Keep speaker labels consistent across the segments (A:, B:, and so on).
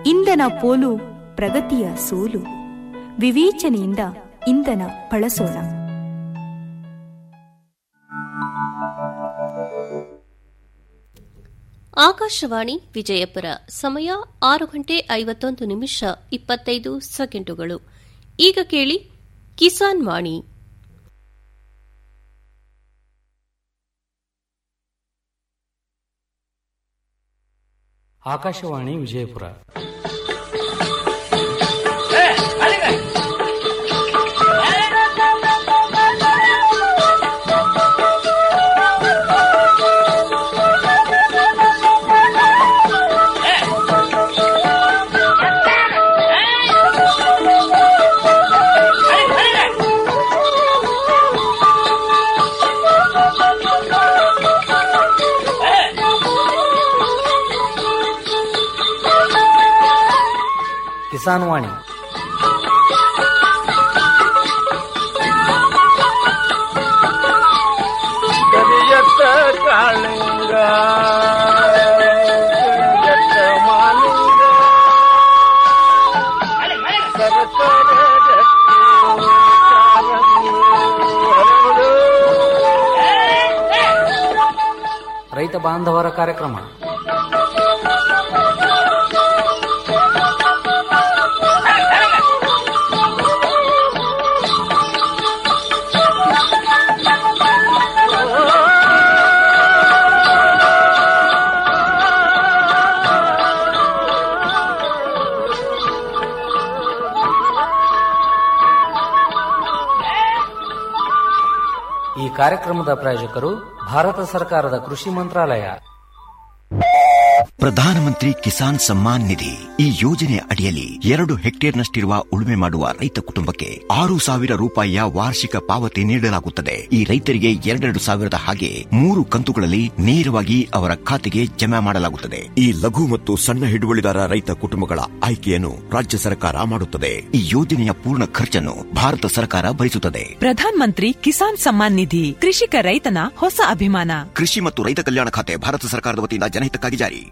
A: ಇಂಧನ ಪೋಲು ಪ್ರಗತಿಯ ಸೋಲು ವಿವೇಚನೆಯಿಂದ ಇಂಧನ ಬಳಸೋಣ
B: ಆಕಾಶವಾಣಿ ವಿಜಯಪುರ ಸಮಯ ಆರು ಗಂಟೆ ಐವತ್ತೊಂದು ನಿಮಿಷ ಇಪ್ಪತ್ತೈದು ಸೆಕೆಂಡುಗಳು ಈಗ ಕೇಳಿ ಕಿಸಾನ್ ವಾಣಿ
C: ಆಕಾಶವಾಣಿ ವಿಜಯಪುರ ಕಿಸಾನ್ ವಾಣಿ
D: ಕರಿಯತ್ತ ಕಾಳಿಂಗ ಕರಿಯತ್ತ ಮಾಲಿಂಗ ಸರಸರ ಗಟ್ಟಿ ಕಾಲಂಗಿ ಹರಡು.
C: ರೈತ ಬಾಂಧವರ ಕಾರ್ಯಕ್ರಮ ಈ ಕಾರ್ಯಕ್ರಮದ ಪ್ರಾಯೋಜಕರು ಭಾರತ ಸರ್ಕಾರದ ಕೃಷಿ ಮಂತ್ರಾಲಯ
E: ಪ್ರಧಾನಮಂತ್ರಿ ಕಿಸಾನ್ ಸಮ್ಮಾನ್ ನಿಧಿ ಈ ಯೋಜನೆ ಅಡಿಯಲ್ಲಿ ಎರಡು ಹೆಕ್ಟೇರ್ನಷ್ಟಿರುವ ಉಳುಮೆ ಮಾಡುವ ರೈತ ಕುಟುಂಬಕ್ಕೆ ಆರು ಸಾವಿರ ರೂಪಾಯಿಯ ವಾರ್ಷಿಕ ಪಾವತಿ ನೀಡಲಾಗುತ್ತದೆ ಈ ರೈತರಿಗೆ ಎರಡೆರಡು ಸಾವಿರದ ಹಾಗೆ ಮೂರು ಕಂತುಗಳಲ್ಲಿ ನೇರವಾಗಿ ಅವರ ಖಾತೆಗೆ ಜಮಾ ಮಾಡಲಾಗುತ್ತದೆ ಈ ಲಘು ಮತ್ತು ಸಣ್ಣ ಹಿಡುವಳಿದಾರ ರೈತ ಕುಟುಂಬಗಳ ಆಯ್ಕೆಯನ್ನು ರಾಜ್ಯ ಸರ್ಕಾರ ಮಾಡುತ್ತದೆ ಈ ಯೋಜನೆಯ ಪೂರ್ಣ ಖರ್ಚನ್ನು ಭಾರತ ಸರ್ಕಾರ ಭರಿಸುತ್ತದೆ
F: ಪ್ರಧಾನ್ ಮಂತ್ರಿ ಕಿಸಾನ್ ಸಮ್ಮಾನ್ ನಿಧಿ ಕೃಷಿಕ ರೈತನ ಹೊಸ ಅಭಿಮಾನ
E: ಕೃಷಿ ಮತ್ತು ರೈತ ಕಲ್ಯಾಣ ಖಾತೆ ಭಾರತ ಸರ್ಕಾರದ ವತಿಯಿಂದ ಜನಹಿತಕ್ಕಾಗಿ ಜಾರಿ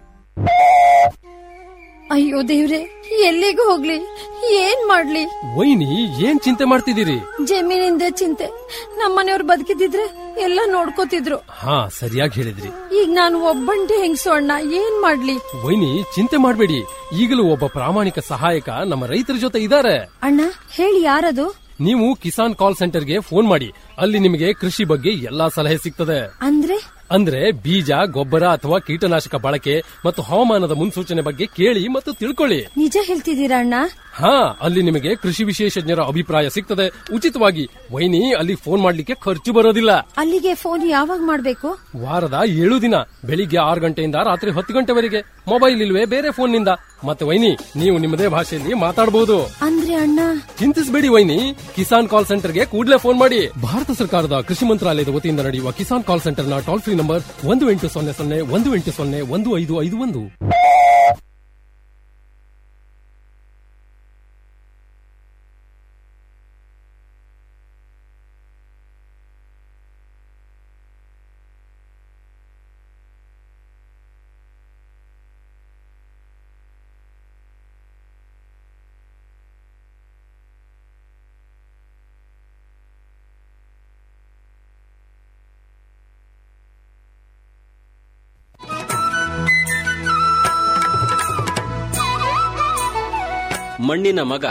G: ಅಯ್ಯೋ ದೇವ್ರೆ ಎಲ್ಲಿಗೂ ಹೋಗ್ಲಿ ಏನ್ ಮಾಡ್ಲಿ
H: ವೈನಿ ಏನ್ ಚಿಂತೆ ಮಾಡ್ತಿದ್ದೀರಿ
G: ಜಮೀನಿಂದ ಚಿಂತೆ ನಮ್ಮನೆಯವ್ರು ಬದುಕಿದಿದ್ರೆ ಎಲ್ಲ ನೋಡ್ಕೋತಿದ್ರು
H: ಹಾ ಸರಿಯಾಗಿ ಹೇಳಿದ್ರಿ
G: ಈಗ ನಾನು ಒಬ್ಬಂಟಿ ಹೆಂಗಸು ಅಣ್ಣ ಏನ್ ಮಾಡ್ಲಿ
H: ವೈನಿ ಚಿಂತೆ ಮಾಡ್ಬೇಡಿ ಈಗಲೂ ಒಬ್ಬ ಪ್ರಾಮಾಣಿಕ ಸಹಾಯಕ ನಮ್ಮ ರೈತರ ಜೊತೆ ಇದ್ದಾರೆ
G: ಅಣ್ಣ ಹೇಳಿ ಯಾರದು
H: ನೀವು ಕಿಸಾನ್ ಕಾಲ್ ಸೆಂಟರ್ಗೆ ಫೋನ್ ಮಾಡಿ ಅಲ್ಲಿ ನಿಮಗೆ ಕೃಷಿ ಬಗ್ಗೆ ಎಲ್ಲಾ ಸಲಹೆ ಸಿಗ್ತದೆ
G: ಅಂದ್ರೆ
H: ಅಂದ್ರೆ ಬೀಜ ಗೊಬ್ಬರ ಅಥವಾ ಕೀಟನಾಶಕ ಬಳಕೆ ಮತ್ತು ಹವಾಮಾನದ ಮುನ್ಸೂಚನೆ ಬಗ್ಗೆ ಕೇಳಿ ಮತ್ತು ತಿಳ್ಕೊಳ್ಳಿ
G: ನಿಜ ಹೇಳ್ತಿದ್ದೀರಾ ಅಣ್ಣ
H: ಹಾ ಅಲ್ಲಿ ನಿಮಗೆ ಕೃಷಿ ವಿಶೇಷಜ್ಞರ ಅಭಿಪ್ರಾಯ ಸಿಗ್ತದೆ ಉಚಿತವಾಗಿ ವೈನಿ ಅಲ್ಲಿ ಫೋನ್ ಮಾಡ್ಲಿಕ್ಕೆ ಖರ್ಚು ಬರೋದಿಲ್ಲ
G: ಅಲ್ಲಿಗೆ ಫೋನ್ ಯಾವಾಗ ಮಾಡ್ಬೇಕು
H: ವಾರದ ಏಳು ದಿನ ಬೆಳಿಗ್ಗೆ ಆರು ಗಂಟೆಯಿಂದ ರಾತ್ರಿ ಹತ್ತು ಗಂಟೆವರೆಗೆ ಮೊಬೈಲ್ ಇಲ್ವೇ ಬೇರೆ ಫೋನ್ ನಿಂದ ಮತ್ತೆ ವೈನಿ ನೀವು ನಿಮ್ಮದೇ ಭಾಷೆಯಲ್ಲಿ ಮಾತಾಡಬಹುದು
G: ಅಂದ್ರೆ ಅಣ್ಣ
H: ಚಿಂತಿಸಬೇಡಿ ವೈನಿ ಕಿಸಾನ್ ಕಾಲ್ ಸೆಂಟರ್ಗೆ ಕೂಡಲೇ ಫೋನ್ ಮಾಡಿ ಭಾರತ ಸರ್ಕಾರದ ಕೃಷಿ ಮಂತ್ರಾಲಯದ ವತಿಯಿಂದ ನಡೆಯುವ ಕಿಸಾನ್ ಕಾಲ್ ಸೆಂಟರ್ನ ಟೋಲ್ ಫ್ರೀ ನಂಬರ್ ಒಂದು ಎಂಟು ಸೊನ್ನೆ ಸೊನ್ನೆ ಒಂದು ಎಂಟು ಸೊನ್ನೆ ಒಂದು ಐದು ಐದು ಒಂದು
I: ಮಣ್ಣಿನ ಮಗ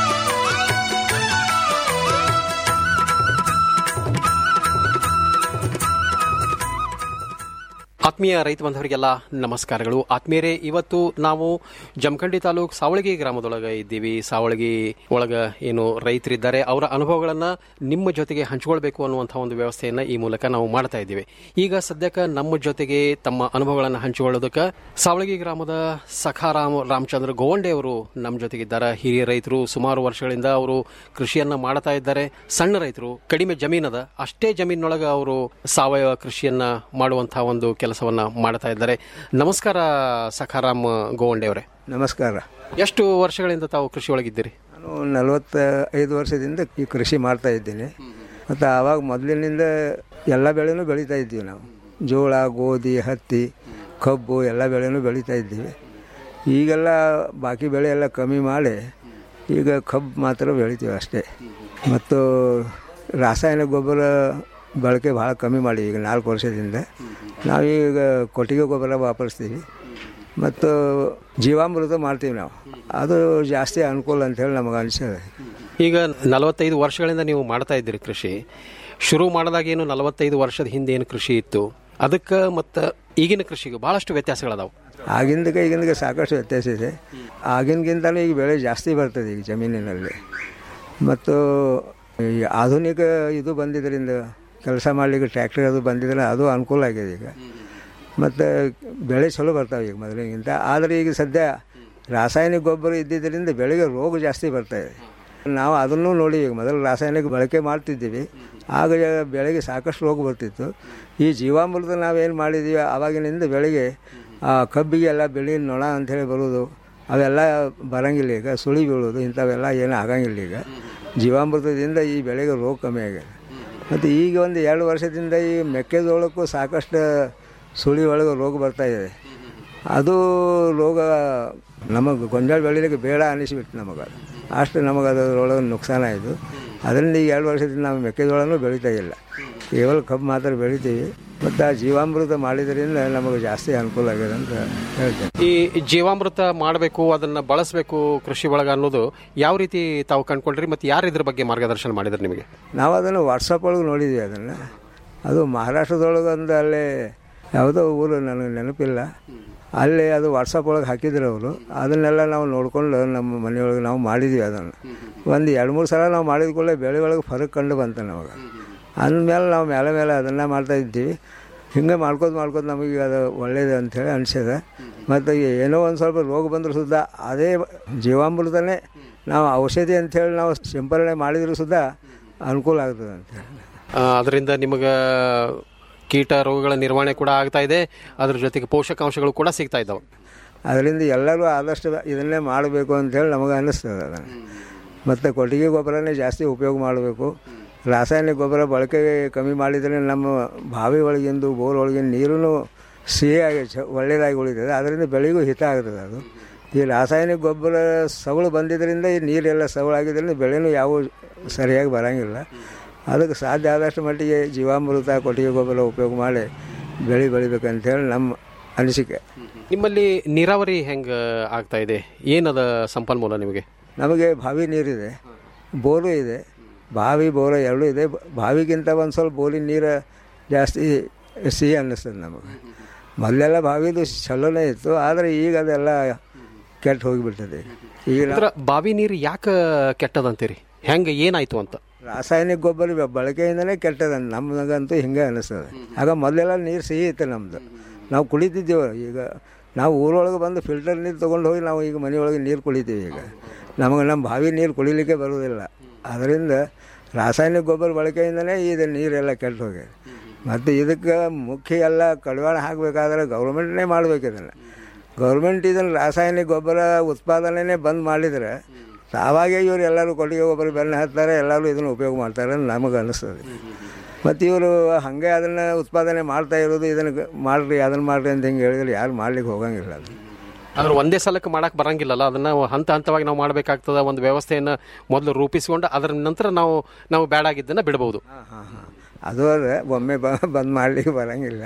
I: ಆತ್ಮೀಯ ರೈತ ಬಾಂಧವರಿಗೆಲ್ಲ ನಮಸ್ಕಾರಗಳು ಆತ್ಮೀಯರೇ ಇವತ್ತು ನಾವು ಜಮಖಂಡಿ ತಾಲೂಕ್ ಸಾವಳಗಿ ಗ್ರಾಮದೊಳಗೆ ಇದ್ದೀವಿ ಸಾವಳಗಿ ಒಳಗ ಏನು ರೈತರಿದ್ದಾರೆ ಅವರ ಅನುಭವಗಳನ್ನ ನಿಮ್ಮ ಜೊತೆಗೆ ಹಂಚಿಕೊಳ್ಬೇಕು ಅನ್ನುವಂಥ ಒಂದು ವ್ಯವಸ್ಥೆಯನ್ನ ಈ ಮೂಲಕ ನಾವು ಮಾಡ್ತಾ ಇದ್ದೀವಿ ಈಗ ಸದ್ಯಕ್ಕೆ ನಮ್ಮ ಜೊತೆಗೆ ತಮ್ಮ ಅನುಭವಗಳನ್ನು ಹಂಚಿಕೊಳ್ಳೋದಕ್ಕೆ ಸಾವಳಗಿ ಗ್ರಾಮದ ಸಖಾರಾಮ್ ರಾಮಚಂದ್ರ ಗೋವಂಡೆ ಅವರು ನಮ್ಮ ಜೊತೆಗಿದ್ದಾರೆ ಹಿರಿಯ ರೈತರು ಸುಮಾರು ವರ್ಷಗಳಿಂದ ಅವರು ಕೃಷಿಯನ್ನ ಮಾಡ್ತಾ ಇದ್ದಾರೆ ಸಣ್ಣ ರೈತರು ಕಡಿಮೆ ಜಮೀನದ ಅಷ್ಟೇ ಜಮೀನೊಳಗೆ ಅವರು ಸಾವಯವ ಕೃಷಿಯನ್ನ ಮಾಡುವಂತಹ ಒಂದು ಕೆಲಸವನ್ನ ಮಾಡ್ತಾ ಇದ್ದಾರೆ ನಮಸ್ಕಾರ ಸಖಾರಾಮ್ ಗೋವಂಡೆ ಅವರೇ
J: ನಮಸ್ಕಾರ
H: ಎಷ್ಟು ವರ್ಷಗಳಿಂದ ತಾವು ಕೃಷಿ ಒಳಗಿದ್ದೀರಿ
J: ನಾನು ನಲವತ್ತ ಐದು ವರ್ಷದಿಂದ ಈ ಕೃಷಿ ಮಾಡ್ತಾ ಇದ್ದೀನಿ ಮತ್ತು ಆವಾಗ ಮೊದಲಿನಿಂದ ಎಲ್ಲ ಬೆಳೆನೂ ಬೆಳೀತಾ ಇದ್ದೀವಿ ನಾವು ಜೋಳ ಗೋಧಿ ಹತ್ತಿ ಕಬ್ಬು ಎಲ್ಲ ಬೆಳೆನೂ ಬೆಳೀತಾ ಇದ್ದೀವಿ ಈಗೆಲ್ಲ ಬಾಕಿ ಬೆಳೆ ಎಲ್ಲ ಕಮ್ಮಿ ಮಾಡಿ ಈಗ ಕಬ್ಬು ಮಾತ್ರ ಬೆಳಿತೀವಿ ಅಷ್ಟೇ ಮತ್ತು ರಾಸಾಯನಿಕ ಗೊಬ್ಬರ ಬಳಕೆ ಭಾಳ ಕಮ್ಮಿ ಮಾಡಿ ಈಗ ನಾಲ್ಕು ವರ್ಷದಿಂದ ನಾವೀಗ ಕೊಟ್ಟಿಗೆ ಗೊಬ್ಬರ ವಾಪರಿಸ್ತೀವಿ ಮತ್ತು ಜೀವಾಮೃತ ಮಾಡ್ತೀವಿ ನಾವು ಅದು ಜಾಸ್ತಿ ಅನುಕೂಲ ಅಂತೇಳಿ ನಮಗೆ ಅನಿಸ್ತದೆ
I: ಈಗ ನಲವತ್ತೈದು ವರ್ಷಗಳಿಂದ ನೀವು ಮಾಡ್ತಾ ಇದ್ದೀರಿ ಕೃಷಿ ಶುರು ಮಾಡಿದಾಗ ಏನು ನಲವತ್ತೈದು ವರ್ಷದ ಹಿಂದೆ ಏನು ಕೃಷಿ ಇತ್ತು ಅದಕ್ಕೆ ಮತ್ತು ಈಗಿನ ಕೃಷಿಗೆ ಭಾಳಷ್ಟು ವ್ಯತ್ಯಾಸಗಳದಾವು
J: ಆಗಿಂದಕ್ಕೆ ಈಗಿಂದಕ್ಕೆ ಸಾಕಷ್ಟು ವ್ಯತ್ಯಾಸ ಇದೆ ಆಗಿನಗಿಂತಲೂ ಈಗ ಬೆಳೆ ಜಾಸ್ತಿ ಬರ್ತದೆ ಈಗ ಜಮೀನಿನಲ್ಲಿ ಮತ್ತು ಈ ಆಧುನಿಕ ಇದು ಬಂದಿದ್ದರಿಂದ ಕೆಲಸ ಮಾಡಲಿಕ್ಕೆ ಟ್ರ್ಯಾಕ್ಟರ್ ಅದು ಬಂದಿದ್ರೆ ಅದು ಅನುಕೂಲ ಆಗಿದೆ ಈಗ ಮತ್ತು ಬೆಳೆ ಚಲೋ ಬರ್ತಾವೆ ಈಗ ಮೊದಲಿಗಿಂತ ಆದರೆ ಈಗ ಸದ್ಯ ರಾಸಾಯನಿಕ ಗೊಬ್ಬರ ಇದ್ದಿದ್ದರಿಂದ ಬೆಳೆಗೆ ರೋಗ ಜಾಸ್ತಿ ಬರ್ತಾಯಿದೆ ನಾವು ಅದನ್ನು ನೋಡಿ ಈಗ ಮೊದಲು ರಾಸಾಯನಿಕ ಬಳಕೆ ಮಾಡ್ತಿದ್ದೀವಿ ಆಗ ಬೆಳೆಗೆ ಸಾಕಷ್ಟು ರೋಗ ಬರ್ತಿತ್ತು ಈ ಜೀವಾಮೃತ ನಾವೇನು ಮಾಡಿದ್ದೀವಿ ಆವಾಗಿನಿಂದ ಬೆಳೆಗೆ ಆ ಕಬ್ಬಿಗೆ ಎಲ್ಲ ಬೆಳೆ ನೊಣ ಅಂಥೇಳಿ ಬರೋದು ಅವೆಲ್ಲ ಬರೋಂಗಿಲ್ಲ ಈಗ ಸುಳಿ ಬೀಳೋದು ಇಂಥವೆಲ್ಲ ಏನೂ ಆಗಂಗಿಲ್ಲ ಈಗ ಜೀವಾಮೃತದಿಂದ ಈ ಬೆಳೆಗೆ ರೋಗ ಕಮ್ಮಿ ಆಗಿದೆ ಮತ್ತು ಈಗ ಒಂದು ಎರಡು ವರ್ಷದಿಂದ ಈ ಮೆಕ್ಕೆಜೋಳಕ್ಕೂ ಸಾಕಷ್ಟು ಸುಳಿ ಒಳಗೆ ರೋಗ ಬರ್ತಾಯಿದೆ ಅದು ರೋಗ ನಮಗೆ ಗೊಂಜಾಳ ಬೆಳಿಲಿಕ್ಕೆ ಬೇಡ ಅನ್ನಿಸ್ಬಿಟ್ಟು ನಮಗೆ ಅಷ್ಟು ನಮಗೆ ಅದರೊಳಗೆ ನುಕ್ಸಾನ ಆಯಿತು ಅದರಿಂದ ಈಗ ಎರಡು ವರ್ಷದಿಂದ ನಾವು ಮೆಕ್ಕೆಜೋಳನೂ ಬೆಳೀತಾ ಇಲ್ಲ ಕೇವಲ ಕಬ್ಬು ಮಾತ್ರ ಬೆಳಿತೀವಿ ಮತ್ತು ಆ ಜೀವಾಮೃತ ಮಾಡಿದ್ರಿಂದ ನಮಗೆ ಜಾಸ್ತಿ ಅನುಕೂಲ ಆಗಿದೆ ಅಂತ ಹೇಳ್ತೇನೆ
I: ಈ ಜೀವಾಮೃತ ಮಾಡಬೇಕು ಅದನ್ನು ಬಳಸಬೇಕು ಕೃಷಿ ಒಳಗೆ ಅನ್ನೋದು ಯಾವ ರೀತಿ ತಾವು ಕಂಡ್ಕೊಂಡ್ರಿ ಮತ್ತು ಯಾರು ಇದ್ರ ಬಗ್ಗೆ ಮಾರ್ಗದರ್ಶನ ಮಾಡಿದ್ರು ನಿಮಗೆ
J: ನಾವು ಅದನ್ನು ವಾಟ್ಸಪ್ ಒಳಗೆ ನೋಡಿದ್ವಿ ಅದನ್ನು ಅದು ಮಹಾರಾಷ್ಟ್ರದೊಳಗೆ ಒಂದು ಅಲ್ಲೇ ಯಾವುದೋ ಊರು ನನಗೆ ನೆನಪಿಲ್ಲ ಅಲ್ಲಿ ಅದು ವಾಟ್ಸಪ್ ಒಳಗೆ ಹಾಕಿದ್ರು ಅವರು ಅದನ್ನೆಲ್ಲ ನಾವು ನೋಡ್ಕೊಂಡು ನಮ್ಮ ಮನೆಯೊಳಗೆ ನಾವು ಮಾಡಿದ್ವಿ ಅದನ್ನು ಒಂದು ಎರಡು ಮೂರು ಸಲ ನಾವು ಮಾಡಿದ ಕೂಡಲೇ ಬೆಳೆ ಒಳಗೆ ಫರಕ್ ಕಂಡು ಬಂತು ನಮಗೆ ಅಂದಮೇಲೆ ನಾವು ಮೇಲೆ ಮೇಲೆ ಅದನ್ನು ಮಾಡ್ತಾ ಇದ್ದೀವಿ ಹಿಂಗೆ ಮಾಡ್ಕೋತ ಮಾಡ್ಕೋತ ನಮಗೆ ಅದು ಒಳ್ಳೇದು ಅಂಥೇಳಿ ಅನಿಸಿದೆ ಮತ್ತು ಏನೋ ಒಂದು ಸ್ವಲ್ಪ ರೋಗ ಬಂದರೂ ಸುದ್ದ ಅದೇ ಜೀವಾಮೃತನೇ ನಾವು ಔಷಧಿ ಅಂಥೇಳಿ ನಾವು ಸಿಂಪರಣೆ ಮಾಡಿದರೂ ಸುದ್ದ ಅನುಕೂಲ ಆಗ್ತದೆ ಅಂತೇಳಿ
I: ಅದರಿಂದ ನಿಮಗೆ ಕೀಟ ರೋಗಗಳ ನಿರ್ವಹಣೆ ಕೂಡ ಆಗ್ತಾ ಇದೆ ಅದ್ರ ಜೊತೆಗೆ ಪೋಷಕಾಂಶಗಳು ಕೂಡ ಸಿಗ್ತಾ ಇದ್ದಾವೆ
J: ಅದರಿಂದ ಎಲ್ಲರೂ ಆದಷ್ಟು ಇದನ್ನೇ ಮಾಡಬೇಕು ಅಂತೇಳಿ ನಮಗೆ ಅನ್ನಿಸ್ತದೆ ಅದನ್ನು ಮತ್ತು ಕೊಟ್ಟಿಗೆ ಗೊಬ್ಬರನೇ ಜಾಸ್ತಿ ಉಪಯೋಗ ಮಾಡಬೇಕು ರಾಸಾಯನಿಕ ಗೊಬ್ಬರ ಬಳಕೆ ಕಮ್ಮಿ ಮಾಡಿದರೆ ನಮ್ಮ ಬಾವಿ ಒಳಗಿಂದು ಬೋರ್ ಒಳಗಿನ ನೀರೂ ಸಿಹಿಯಾಗಿ ಚ ಒಳ್ಳೆಯದಾಗಿ ಉಳಿತದೆ ಅದರಿಂದ ಬೆಳೆಗೂ ಹಿತ ಆಗ್ತದೆ ಅದು ಈ ರಾಸಾಯನಿಕ ಗೊಬ್ಬರ ಸವಳು ಬಂದಿದ್ದರಿಂದ ಈ ನೀರೆಲ್ಲ ಸವಳಾಗಿದ್ದರಿಂದ ಬೆಳೆನೂ ಯಾವ ಸರಿಯಾಗಿ ಬರೋಂಗಿಲ್ಲ ಅದಕ್ಕೆ ಸಾಧ್ಯ ಆದಷ್ಟು ಮಟ್ಟಿಗೆ ಜೀವಾಮೃತ ಕೊಟ್ಟಿಗೆ ಗೊಬ್ಬರ ಉಪಯೋಗ ಮಾಡಿ ಬೆಳೆ ಬೆಳಿಬೇಕಂತೇಳಿ ನಮ್ಮ ಅನಿಸಿಕೆ
I: ನಿಮ್ಮಲ್ಲಿ ನೀರಾವರಿ ಹೆಂಗೆ ಆಗ್ತಾ ಇದೆ ಏನದ ಸಂಪನ್ಮೂಲ ನಿಮಗೆ
J: ನಮಗೆ ಬಾವಿ ನೀರಿದೆ ಬೋರು ಇದೆ ಬಾವಿ ಬೋರು ಎರಡೂ ಇದೆ ಬಾವಿಗಿಂತ ಒಂದು ಸ್ವಲ್ಪ ಬೋರಿನ ನೀರು ಜಾಸ್ತಿ ಸಿಹಿ ಅನ್ನಿಸ್ತದೆ ನಮಗೆ ಮೊದಲೆಲ್ಲ ಬಾವಿದು ಚಲೋನೇ ಇತ್ತು ಆದರೆ ಈಗ ಅದೆಲ್ಲ ಕೆಟ್ಟು ಹೋಗಿಬಿಡ್ತದೆ ಈಗ
I: ಅಂದ್ರ ಬಾವಿ ನೀರು ಯಾಕೆ ಕೆಟ್ಟದಂತೀರಿ ಹೆಂಗೆ ಏನಾಯ್ತು ಅಂತ
J: ರಾಸಾಯನಿಕ ಗೊಬ್ಬರ ಬಳಕೆಯಿಂದನೇ ಕೆಟ್ಟದ ನಮಗಂತೂ ಹಿಂಗೆ ಅನ್ನಿಸ್ತದೆ ಆಗ ಮೊದಲೆಲ್ಲ ನೀರು ಸಿಹಿ ಇತ್ತು ನಮ್ಮದು ನಾವು ಕುಡಿತಿದ್ದೇವೆ ಈಗ ನಾವು ಊರೊಳಗೆ ಬಂದು ಫಿಲ್ಟರ್ ನೀರು ತೊಗೊಂಡು ಹೋಗಿ ನಾವು ಈಗ ಮನೆಯೊಳಗೆ ನೀರು ಕುಡಿತೀವಿ ಈಗ ನಮಗೆ ನಮ್ಮ ಬಾವಿ ನೀರು ಕುಡಿಲಿಕ್ಕೆ ಬರೋದಿಲ್ಲ ಅದರಿಂದ ರಾಸಾಯನಿಕ ಗೊಬ್ಬರ ಬಳಕೆಯಿಂದನೇ ಇದು ನೀರೆಲ್ಲ ಕೆಟ್ಟು ಹೋಗಿದೆ ಮತ್ತು ಇದಕ್ಕೆ ಮುಖ್ಯ ಎಲ್ಲ ಕಡಿವಾಣ ಹಾಕಬೇಕಾದ್ರೆ ಗೌರ್ಮೆಂಟ್ನೇ ಮಾಡ್ಬೇಕು ಇದನ್ನು ಗೌರ್ಮೆಂಟ್ ಇದನ್ನು ರಾಸಾಯನಿಕ ಗೊಬ್ಬರ ಉತ್ಪಾದನೆನೇ ಬಂದ್ ಮಾಡಿದರೆ ತಾವಾಗೇ ಇವರು ಎಲ್ಲರೂ ಕೊಟ್ಟಿಗೆ ಗೊಬ್ಬರ ಬೆನ್ನ ಹತ್ತಾರೆ ಎಲ್ಲರೂ ಇದನ್ನು ಉಪಯೋಗ ಮಾಡ್ತಾರೆ ಅಂತ ನಮಗೆ ಅನ್ನಿಸ್ತದೆ ಮತ್ತು ಇವರು ಹಾಗೆ ಅದನ್ನು ಉತ್ಪಾದನೆ ಮಾಡ್ತಾ ಇರೋದು ಇದನ್ನು ಮಾಡಿರಿ ಅದನ್ನು ಮಾಡಿರಿ ಅಂತ ಹಿಂಗೆ ಹೇಳಿದ್ರೆ ಯಾರು ಮಾಡ್ಲಿಕ್ಕೆ ಹೋಗಂಗಿಲ್ಲ ಅದು
I: ಆದ್ರೆ ಒಂದೇ ಸಲಕ್ಕೆ ಮಾಡಕ್ಕೆ ಬರಂಗಿಲ್ಲಲ್ಲ ಅದನ್ನ ಹಂತ ಹಂತವಾಗಿ ನಾವು ಮಾಡಬೇಕಾಗ್ತದ ಒಂದು ವ್ಯವಸ್ಥೆಯನ್ನು ಮೊದಲು ರೂಪಿಸಿಕೊಂಡು ಅದರ ನಂತರ ನಾವು ನಾವು ಬೇಡಾಗಿದ್ದನ್ನು ಬಿಡಬಹುದು
J: ಅದು ಅದೇ ಒಮ್ಮೆ ಬ ಬಂದ್ ಮಾಡಲಿಕ್ಕೆ ಬರೋಂಗಿಲ್ಲ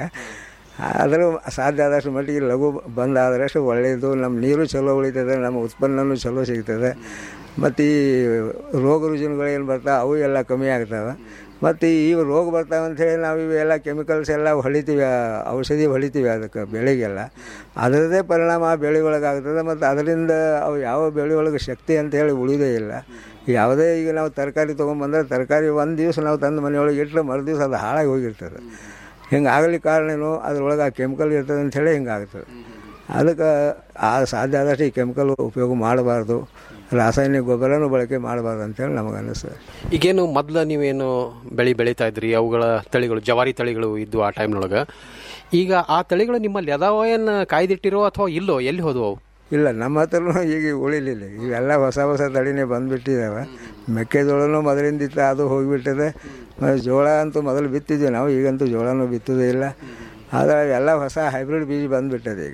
J: ಆದರೂ ಸಾಧ್ಯ ಆದಷ್ಟು ಮಟ್ಟಿಗೆ ಲಘು ಬಂದ್ ಆದರಷ್ಟು ಒಳ್ಳೆಯದು ನಮ್ಮ ನೀರು ಚಲೋ ಉಳಿತದೆ ನಮ್ಮ ಉತ್ಪನ್ನನೂ ಚಲೋ ಸಿಗ್ತದೆ ಮತ್ತು ಈ ರೋಗ ರುಜಿನಗಳೇನು ಬರ್ತಾವೆ ಅವು ಎಲ್ಲ ಕಮ್ಮಿ ಆಗ್ತವೆ ಮತ್ತು ಈ ರೋಗ ಬರ್ತಾವೆ ಅಂಥೇಳಿ ನಾವು ಇವೆಲ್ಲ ಕೆಮಿಕಲ್ಸ್ ಎಲ್ಲ ಹೊಳಿತೀವಿ ಆ ಔಷಧಿ ಹೊಳಿತೀವಿ ಅದಕ್ಕೆ ಬೆಳೆಗೆಲ್ಲ ಅದರದ್ದೇ ಪರಿಣಾಮ ಆ ಬೆಳೆ ಒಳಗಾಗ್ತದೆ ಮತ್ತು ಅದರಿಂದ ಅವು ಯಾವ ಬೆಳೆ ಒಳಗೆ ಶಕ್ತಿ ಅಂತ ಹೇಳಿ ಉಳಿದೇ ಇಲ್ಲ ಯಾವುದೇ ಈಗ ನಾವು ತರಕಾರಿ ತೊಗೊಂಬಂದ್ರೆ ತರಕಾರಿ ಒಂದು ದಿವಸ ನಾವು ತಂದು ಮನೆಯೊಳಗೆ ಇಟ್ಟರೆ ಮರು ದಿವಸ ಅದು ಹಾಳಾಗಿ ಹೋಗಿರ್ತದೆ ಹಿಂಗೆ ಆಗಲಿಕ್ಕೆ ಕಾರಣ ಏನು ಅದ್ರೊಳಗೆ ಆ ಕೆಮಿಕಲ್ ಇರ್ತದೆ ಅಂಥೇಳಿ ಹಿಂಗೆ ಆಗ್ತದೆ ಅದಕ್ಕೆ ಆ ಸಾಧ್ಯ ಆದಷ್ಟು ಈ ಕೆಮಿಕಲ್ ಉಪಯೋಗ ಮಾಡಬಾರ್ದು ರಾಸಾಯನಿಕ ಗೊಬ್ಬರನೂ ಬಳಕೆ ಮಾಡಬಾರ್ದು ಅಂತೇಳಿ ನಮಗೆ ಅನ್ನಿಸ್ತದೆ
I: ಈಗೇನು ಮೊದಲು ನೀವೇನು ಬೆಳೆ ಬೆಳೀತಾ ಇದ್ರಿ ಅವುಗಳ ತಳಿಗಳು ಜವಾರಿ ತಳಿಗಳು ಇದ್ದು ಆ ಟೈಮ್ನೊಳಗೆ ಈಗ ಆ ತಳಿಗಳು ನಿಮ್ಮಲ್ಲಿ ಅದಾವ ಏನು ಕಾಯ್ದಿಟ್ಟಿರೋ ಅಥವಾ ಇಲ್ಲೋ ಎಲ್ಲಿ ಹೋದವು ಅವು
J: ಇಲ್ಲ ನಮ್ಮ ಹತ್ರನೂ ಈಗ ಉಳಿಲಿಲ್ಲ ಇವೆಲ್ಲ ಹೊಸ ಹೊಸ ತಳಿನೇ ಬಂದುಬಿಟ್ಟಿದ್ದಾವೆ ಮೆಕ್ಕೆಜೋಳನೂ ಮೊದಲಿಂದ ಇತ್ತು ಅದು ಹೋಗಿಬಿಟ್ಟಿದೆ ಮತ್ತು ಜೋಳ ಅಂತೂ ಮೊದಲು ಬಿತ್ತಿದ್ವಿ ನಾವು ಈಗಂತೂ ಜೋಳನೂ ಬಿತ್ತೋದೇ ಇಲ್ಲ ಆದರೆ ಎಲ್ಲ ಹೊಸ ಹೈಬ್ರಿಡ್ ಬೀಜ ಬಂದುಬಿಟ್ಟದೆ ಈಗ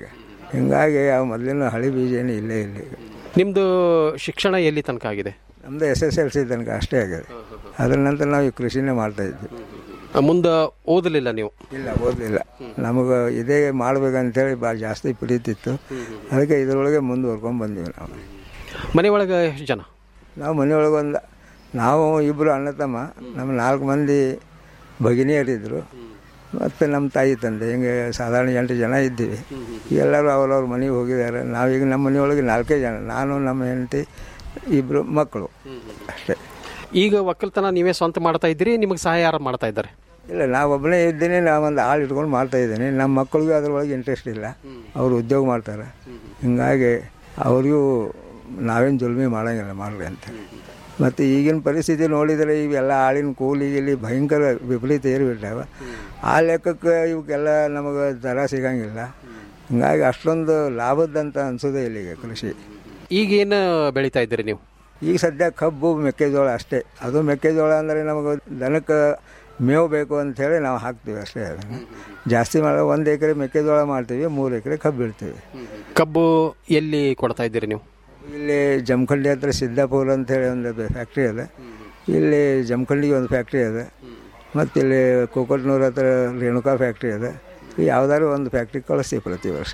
J: ಹಿಂಗಾಗಿ ಆ ಮೊದಲಿನ ಹಳಿ ಬೀಜ ಏನು ಇಲ್ಲೇ ಇಲ್ಲ ಈಗ
I: ನಿಮ್ಮದು ಶಿಕ್ಷಣ ಎಲ್ಲಿ ತನಕ ಆಗಿದೆ
J: ನಮ್ಮದು ಎಸ್ ಎಸ್ ಎಲ್ ಸಿ ತನಕ ಅಷ್ಟೇ ಆಗಿದೆ ಅದರ ನಂತರ ನಾವು ಈ ಕೃಷಿನೇ ಮಾಡ್ತಾ ಇದ್ವಿ
I: ಮುಂದೆ ಓದಲಿಲ್ಲ ನೀವು
J: ಇಲ್ಲ ಓದಲಿಲ್ಲ ನಮಗೆ ಇದೇ ಮಾಡ್ಬೇಕಂತೇಳಿ ಭಾಳ ಜಾಸ್ತಿ ಪ್ರೀತಿತ್ತು ಅದಕ್ಕೆ ಇದರೊಳಗೆ ಮುಂದುವರ್ಕೊಂಡು ಬಂದೀವಿ ನಾವು
I: ಮನೆಯೊಳಗೆ ಎಷ್ಟು ಜನ
J: ನಾವು ಮನೆಯೊಳಗೆ ಒಂದು ನಾವು ಇಬ್ಬರು ಅಣ್ಣ ತಮ್ಮ ನಮ್ಮ ನಾಲ್ಕು ಮಂದಿ ಭಗಿನಿಯರಿದ್ದರು ಮತ್ತು ನಮ್ಮ ತಾಯಿ ತಂದೆ ಹಿಂಗೆ ಸಾಧಾರಣ ಎಂಟು ಜನ ಇದ್ದೀವಿ ಎಲ್ಲರೂ ಅವ್ರವ್ರ ಮನೆಗೆ ಹೋಗಿದ್ದಾರೆ ನಾವೀಗ ನಮ್ಮ ಮನೆಯೊಳಗೆ ನಾಲ್ಕೇ ಜನ ನಾನು ನಮ್ಮ ಹೆಂಡತಿ ಇಬ್ಬರು ಮಕ್ಕಳು ಅಷ್ಟೇ
I: ಈಗ ಒಕ್ಕಲ್ತನ ನೀವೇ ಸ್ವಂತ ಮಾಡ್ತಾ ಇದ್ದೀರಿ ನಿಮಗೆ ಸಹಾಯ ಯಾರು ಮಾಡ್ತಾ ಇದ್ದಾರೆ
J: ಇಲ್ಲ ನಾವು ಒಬ್ಬನೇ ಇದ್ದೀನಿ ನಾವೊಂದು ಆಳು ಇಟ್ಕೊಂಡು ಮಾಡ್ತಾ ಇದ್ದೀನಿ ನಮ್ಮ ಮಕ್ಕಳಿಗೂ ಅದ್ರೊಳಗೆ ಇಂಟ್ರೆಸ್ಟ್ ಇಲ್ಲ ಅವರು ಉದ್ಯೋಗ ಮಾಡ್ತಾರೆ ಹಿಂಗಾಗಿ ಅವ್ರಿಗೂ ನಾವೇನು ಜುಲ್ಮಿ ಮಾಡೋಂಗಿಲ್ಲ ಮಾಡ್ರಿ ಅಂತ ಮತ್ತು ಈಗಿನ ಪರಿಸ್ಥಿತಿ ನೋಡಿದರೆ ಇವೆಲ್ಲ ಆಳಿನ ಕೂಲಿ ಇಲ್ಲಿ ಭಯಂಕರ ವಿಪರೀತ ಏರಿಬಿಟ್ಟಾವ ಆ ಲೆಕ್ಕಕ್ಕೆ ಇವಕ್ಕೆಲ್ಲ ನಮಗೆ ದರ ಸಿಗಂಗಿಲ್ಲ ಹಿಂಗಾಗಿ ಅಷ್ಟೊಂದು ಲಾಭದ್ದಂತ ಅನ್ಸೋದೇ ಇಲ್ಲಿಗೆ ಕೃಷಿ
I: ಈಗೇನು ಬೆಳೀತಾ ಇದ್ದೀರಿ ನೀವು
J: ಈಗ ಸದ್ಯ ಕಬ್ಬು ಮೆಕ್ಕೆಜೋಳ ಅಷ್ಟೇ ಅದು ಮೆಕ್ಕೆಜೋಳ ಅಂದರೆ ನಮಗೆ ದನಕ್ಕೆ ಮೇವು ಬೇಕು ಅಂಥೇಳಿ ನಾವು ಹಾಕ್ತೀವಿ ಅಷ್ಟೇ ಅದನ್ನು ಜಾಸ್ತಿ ಮಾಡೋ ಒಂದು ಎಕರೆ ಮೆಕ್ಕೆಜೋಳ ಮಾಡ್ತೀವಿ ಮೂರು ಎಕರೆ ಕಬ್ಬು ಇಡ್ತೀವಿ
I: ಕಬ್ಬು ಎಲ್ಲಿ ಕೊಡ್ತಾ ಇದ್ದೀರಿ ನೀವು
J: ಇಲ್ಲಿ ಜಮಖಂಡಿ ಹತ್ರ ಸಿದ್ದಾಪುರ ಅಂತೇಳಿ ಒಂದು ಫ್ಯಾಕ್ಟ್ರಿ ಅದ ಇಲ್ಲಿ ಜಮಖಂಡಿಗೆ ಒಂದು ಫ್ಯಾಕ್ಟ್ರಿ ಅದ ಮತ್ತು ಇಲ್ಲಿ ಕೋಕಟ್ನೂರ್ ಹತ್ರ ರೇಣುಕಾ ಫ್ಯಾಕ್ಟ್ರಿ ಅದ ಯಾವ್ದಾದ್ರು ಒಂದು ಫ್ಯಾಕ್ಟ್ರಿ ಕಳಿಸ್ತೀವಿ ಪ್ರತಿ ವರ್ಷ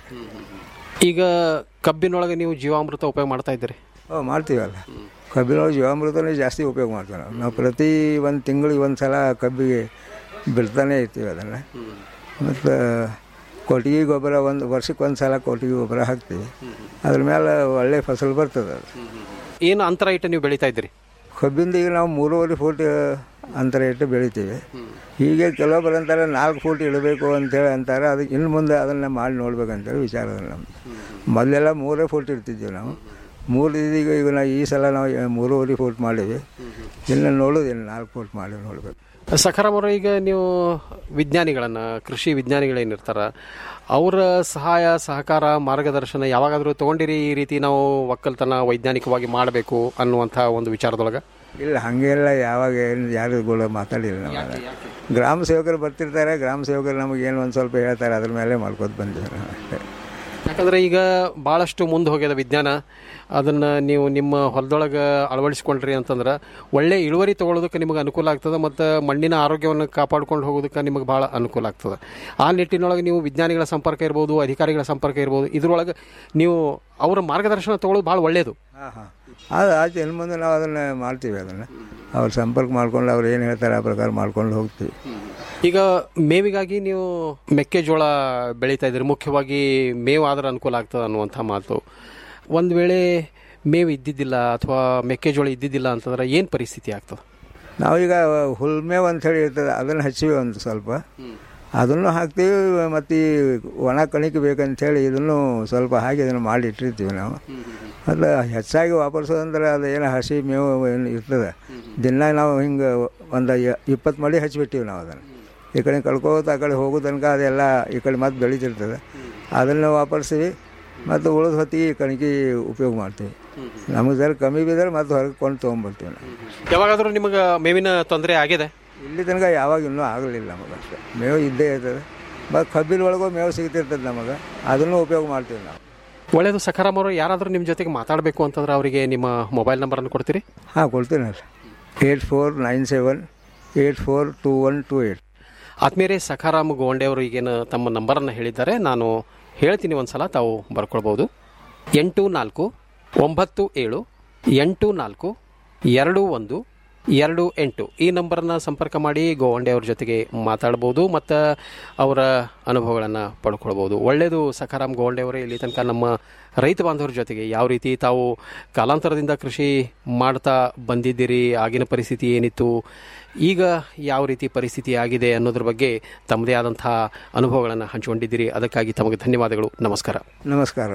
I: ಈಗ ಕಬ್ಬಿನೊಳಗೆ ನೀವು ಜೀವಾಮೃತ ಉಪಯೋಗ ಮಾಡ್ತಾ ಇದ್ದೀರಿ
J: ಓ ಮಾಡ್ತೀವಲ್ಲ ಕಬ್ಬಿನೊಳಗೆ ಜೀವಾಮೃತನೇ ಜಾಸ್ತಿ ಉಪಯೋಗ ಮಾಡ್ತೀವಿ ನಾವು ನಾವು ಪ್ರತಿ ಒಂದು ತಿಂಗಳಿಗೆ ಒಂದು ಸಲ ಕಬ್ಬಿಗೆ ಬಿಡ್ತಾನೆ ಇರ್ತೀವಿ ಅದನ್ನು ಮತ್ತು ಕೊಟ್ಟಿಗೆ ಗೊಬ್ಬರ ಒಂದು ವರ್ಷಕ್ಕೆ ಒಂದು ಸಲ ಕೊಟ್ಟಿಗೆ ಗೊಬ್ಬರ ಹಾಕ್ತೀವಿ ಅದ್ರ ಮೇಲೆ ಒಳ್ಳೆ ಫಸಲು ಬರ್ತದೆ ಅದು
I: ಏನು ಅಂತರ ಇಟ್ಟು ನೀವು ಬೆಳೀತಾ ಇದ್ದೀರಿ
J: ಕಬ್ಬಿಂದ ಈಗ ನಾವು ಮೂರುವರೆ ಫೂಟ್ ಅಂತರ ಇಟ್ಟು ಬೆಳಿತೀವಿ ಹೀಗೆ ಕೆಲವೊಬ್ಬರು ಅಂತಾರೆ ನಾಲ್ಕು ಫೂಟ್ ಇಡಬೇಕು ಅಂತೇಳಿ ಅಂತಾರೆ ಅದಕ್ಕೆ ಇನ್ನು ಮುಂದೆ ಅದನ್ನು ಮಾಡಿ ನೋಡ್ಬೇಕಂತೇಳಿ ವಿಚಾರ ಅದ ನಮ್ದು ಮೊದಲೆಲ್ಲ ಮೂರೇ ಫೂಟ್ ಇರ್ತಿದ್ವಿ ನಾವು ಮೂರು ಇದೀಗ ಈಗ ನಾವು ಈ ಸಲ ನಾವು ಮೂರುವರೆ ಫೂಟ್ ಮಾಡೀವಿ ಇನ್ನು ನೋಡೋದಿಲ್ಲ ನಾಲ್ಕು ಫೂಟ್ ಮಾಡಿ ನೋಡ್ಬೇಕು
I: ಸಖರಾಮ್ ಅವರು ಈಗ ನೀವು ವಿಜ್ಞಾನಿಗಳನ್ನು ಕೃಷಿ ವಿಜ್ಞಾನಿಗಳೇನಿರ್ತಾರ ಅವರ ಸಹಾಯ ಸಹಕಾರ ಮಾರ್ಗದರ್ಶನ ಯಾವಾಗಾದರೂ ತೊಗೊಂಡಿರಿ ಈ ರೀತಿ ನಾವು ಒಕ್ಕಲ್ತನ ವೈಜ್ಞಾನಿಕವಾಗಿ ಮಾಡಬೇಕು ಅನ್ನುವಂಥ ಒಂದು ವಿಚಾರದೊಳಗೆ
J: ಇಲ್ಲ ಹಾಗೆಲ್ಲ ಯಾವಾಗ ಏನು ಯಾರು ಕೂಡ ಮಾತಾಡಿಲ್ಲ ನಾವು ಗ್ರಾಮ ಸೇವಕರು ಬರ್ತಿರ್ತಾರೆ ಗ್ರಾಮ ಸೇವಕರು ನಮಗೆ ಏನು ಒಂದು ಸ್ವಲ್ಪ ಹೇಳ್ತಾರೆ ಅದ್ರ ಮೇಲೆ ಮಾಡ್ಕೊತ ಬಂದಿವಿ ನಾವು ಅಷ್ಟೇ
I: ಯಾಕಂದ್ರೆ ಈಗ ಭಾಳಷ್ಟು ಮುಂದೆ ಹೋಗ್ಯದ ವಿಜ್ಞಾನ ಅದನ್ನು ನೀವು ನಿಮ್ಮ ಹೊಲದೊಳಗೆ ಅಳವಡಿಸ್ಕೊಂಡ್ರಿ ಅಂತಂದ್ರೆ ಒಳ್ಳೆ ಇಳುವರಿ ತೊಗೊಳೋದಕ್ಕೆ ನಿಮಗೆ ಅನುಕೂಲ ಆಗ್ತದೆ ಮತ್ತು ಮಣ್ಣಿನ ಆರೋಗ್ಯವನ್ನು ಕಾಪಾಡ್ಕೊಂಡು ಹೋಗೋದಕ್ಕೆ ನಿಮಗೆ ಭಾಳ ಅನುಕೂಲ ಆಗ್ತದೆ ಆ ನಿಟ್ಟಿನೊಳಗೆ ನೀವು ವಿಜ್ಞಾನಿಗಳ ಸಂಪರ್ಕ ಇರ್ಬೋದು ಅಧಿಕಾರಿಗಳ ಸಂಪರ್ಕ ಇರ್ಬೋದು ಇದ್ರೊಳಗೆ ನೀವು ಅವರ ಮಾರ್ಗದರ್ಶನ ತೊಗೊಳ್ಳೋದು ಭಾಳ ಒಳ್ಳೆಯದು
J: ಹಾಂ ಹಾಂ ಅದು ಆಯ್ತು ಇನ್ನು ಮುಂದೆ ನಾವು ಅದನ್ನು ಮಾಡ್ತೀವಿ ಅದನ್ನು ಅವ್ರು ಸಂಪರ್ಕ ಮಾಡ್ಕೊಂಡು ಅವ್ರು ಏನು ಹೇಳ್ತಾರೆ ಆ ಪ್ರಕಾರ ಮಾಡ್ಕೊಂಡು ಹೋಗ್ತೀವಿ
I: ಈಗ ಮೇವಿಗಾಗಿ ನೀವು ಮೆಕ್ಕೆಜೋಳ ಬೆಳೀತಾ ಇದ್ದೀರಿ ಮುಖ್ಯವಾಗಿ ಮೇವು ಆದ್ರೆ ಅನುಕೂಲ ಆಗ್ತದೆ ಅನ್ನುವಂಥ ಮಾತು ಒಂದು ವೇಳೆ ಮೇವು ಇದ್ದಿದ್ದಿಲ್ಲ ಅಥವಾ ಮೆಕ್ಕೆಜೋಳ ಇದ್ದಿದ್ದಿಲ್ಲ ಅಂತಂದ್ರೆ ಏನು ಪರಿಸ್ಥಿತಿ ಆಗ್ತದೆ
J: ನಾವೀಗ ಹುಲ್ಮೇವು ಅಂಥೇಳಿ ಇರ್ತದೆ ಅದನ್ನು ಹಚ್ಚಿವಿ ಒಂದು ಸ್ವಲ್ಪ ಅದನ್ನು ಹಾಕ್ತೀವಿ ಮತ್ತು ಈ ಒಣ ಕಣಿಕೆ ಬೇಕಂಥೇಳಿ ಇದನ್ನು ಸ್ವಲ್ಪ ಹಾಕಿ ಅದನ್ನು ಮಾಡಿ ಇಟ್ಟಿರ್ತೀವಿ ನಾವು ಅದು ಹೆಚ್ಚಾಗಿ ವಾಪರ್ಸೋದಂದ್ರೆ ಅದು ಏನು ಹಸಿ ಮೇವು ಏನು ಇರ್ತದೆ ದಿನ ನಾವು ಹಿಂಗೆ ಒಂದು ಇಪ್ಪತ್ತು ಮಡಿ ಹಚ್ಚಿಬಿಟ್ಟಿವಿ ನಾವು ಅದನ್ನು ಈ ಕಡೆ ಕಳ್ಕೋತ ಆ ಕಡೆ ಹೋಗೋ ತನಕ ಅದೆಲ್ಲ ಈ ಕಡೆ ಮತ್ತೆ ಬೆಳೀತಿರ್ತದೆ ಅದನ್ನು ವಾಪರ್ಸಿವಿ ಮತ್ತು ಉಳಿದ ಹೊತ್ತಿಗೆ ಈ ಕಣಿಕೆ ಉಪಯೋಗ ಮಾಡ್ತೀವಿ ನಮಗೆ ಜರ ಕಮ್ಮಿ ಬಿದ್ದರೆ ಮತ್ತೆ ಹೊರಗೆ ಕೊಂಡು ತೊಗೊಂಬರ್ತೀವಿ ನಾವು
I: ಯಾವಾಗಾದರೂ ನಿಮಗೆ ಮೇವಿನ ತೊಂದರೆ ಆಗಿದೆ
J: ಇಲ್ಲಿ ತನಕ ಯಾವಾಗ ಇನ್ನೂ ಆಗಲಿಲ್ಲ ನಮಗೆ ಅಷ್ಟೇ ಮೇವು ಇದ್ದೇ ಇರ್ತದೆ ಮತ್ತು ಕಬ್ಬಿನ ಒಳಗೂ ಮೇವು ಸಿಗ್ತಿರ್ತದೆ ನಮಗೆ ಅದನ್ನು ಉಪಯೋಗ ಮಾಡ್ತೀವಿ ನಾವು
I: ಒಳ್ಳೆಯದು ಸಖರಾಮ್ ಅವರು ಯಾರಾದರೂ ನಿಮ್ಮ ಜೊತೆಗೆ ಮಾತಾಡಬೇಕು ಅಂತಂದ್ರೆ ಅವರಿಗೆ ನಿಮ್ಮ ಮೊಬೈಲ್ ನಂಬರನ್ನು ಕೊಡ್ತೀರಿ
J: ಹಾಂ ಕೊಡ್ತೀನಲ್ಲ eight four nine seven eight four two one two eight
I: ಆತ್ಮೀಯರೇ ಸಖಾರಾಮ್ ಗೋಂಡೆ ಅವರು ಈಗೇನು ತಮ್ಮ ನಂಬರನ್ನು ಹೇಳಿದ್ದಾರೆ ನಾನು ಹೇಳ್ತೀನಿ ಒಂದು ಸಲ ತಾವು ಬರ್ಕೊಳ್ಬೋದು ಎಂಟು ನಾಲ್ಕು ಒಂಬತ್ತು ಏಳು ಎಂಟು ನಾಲ್ಕು ಎರಡು ಒಂದು ಎರಡು ಎಂಟು ಈ ನಂಬರನ್ನು ಸಂಪರ್ಕ ಮಾಡಿ ಗೋವಂಡೆ ಅವ್ರ ಜೊತೆಗೆ ಮಾತಾಡ್ಬೋದು ಮತ್ತು ಅವರ ಅನುಭವಗಳನ್ನು ಪಡ್ಕೊಳ್ಬೋದು ಒಳ್ಳೆಯದು ಸಖಾರಾಮ್ ಗೋವಂಡೆ ಅವರೇ ಇಲ್ಲಿ ತನಕ ನಮ್ಮ ರೈತ ಬಾಂಧವರ ಜೊತೆಗೆ ಯಾವ ರೀತಿ ತಾವು ಕಾಲಾಂತರದಿಂದ ಕೃಷಿ ಮಾಡ್ತಾ ಬಂದಿದ್ದೀರಿ ಆಗಿನ ಪರಿಸ್ಥಿತಿ ಏನಿತ್ತು ಈಗ ಯಾವ ರೀತಿ ಪರಿಸ್ಥಿತಿ ಆಗಿದೆ ಅನ್ನೋದ್ರ ಬಗ್ಗೆ ತಮ್ಮದೇ ಆದಂಥ ಅನುಭವಗಳನ್ನು ಹಂಚಿಕೊಂಡಿದ್ದೀರಿ ಅದಕ್ಕಾಗಿ ತಮಗೆ ಧನ್ಯವಾದಗಳು ನಮಸ್ಕಾರ
J: ನಮಸ್ಕಾರ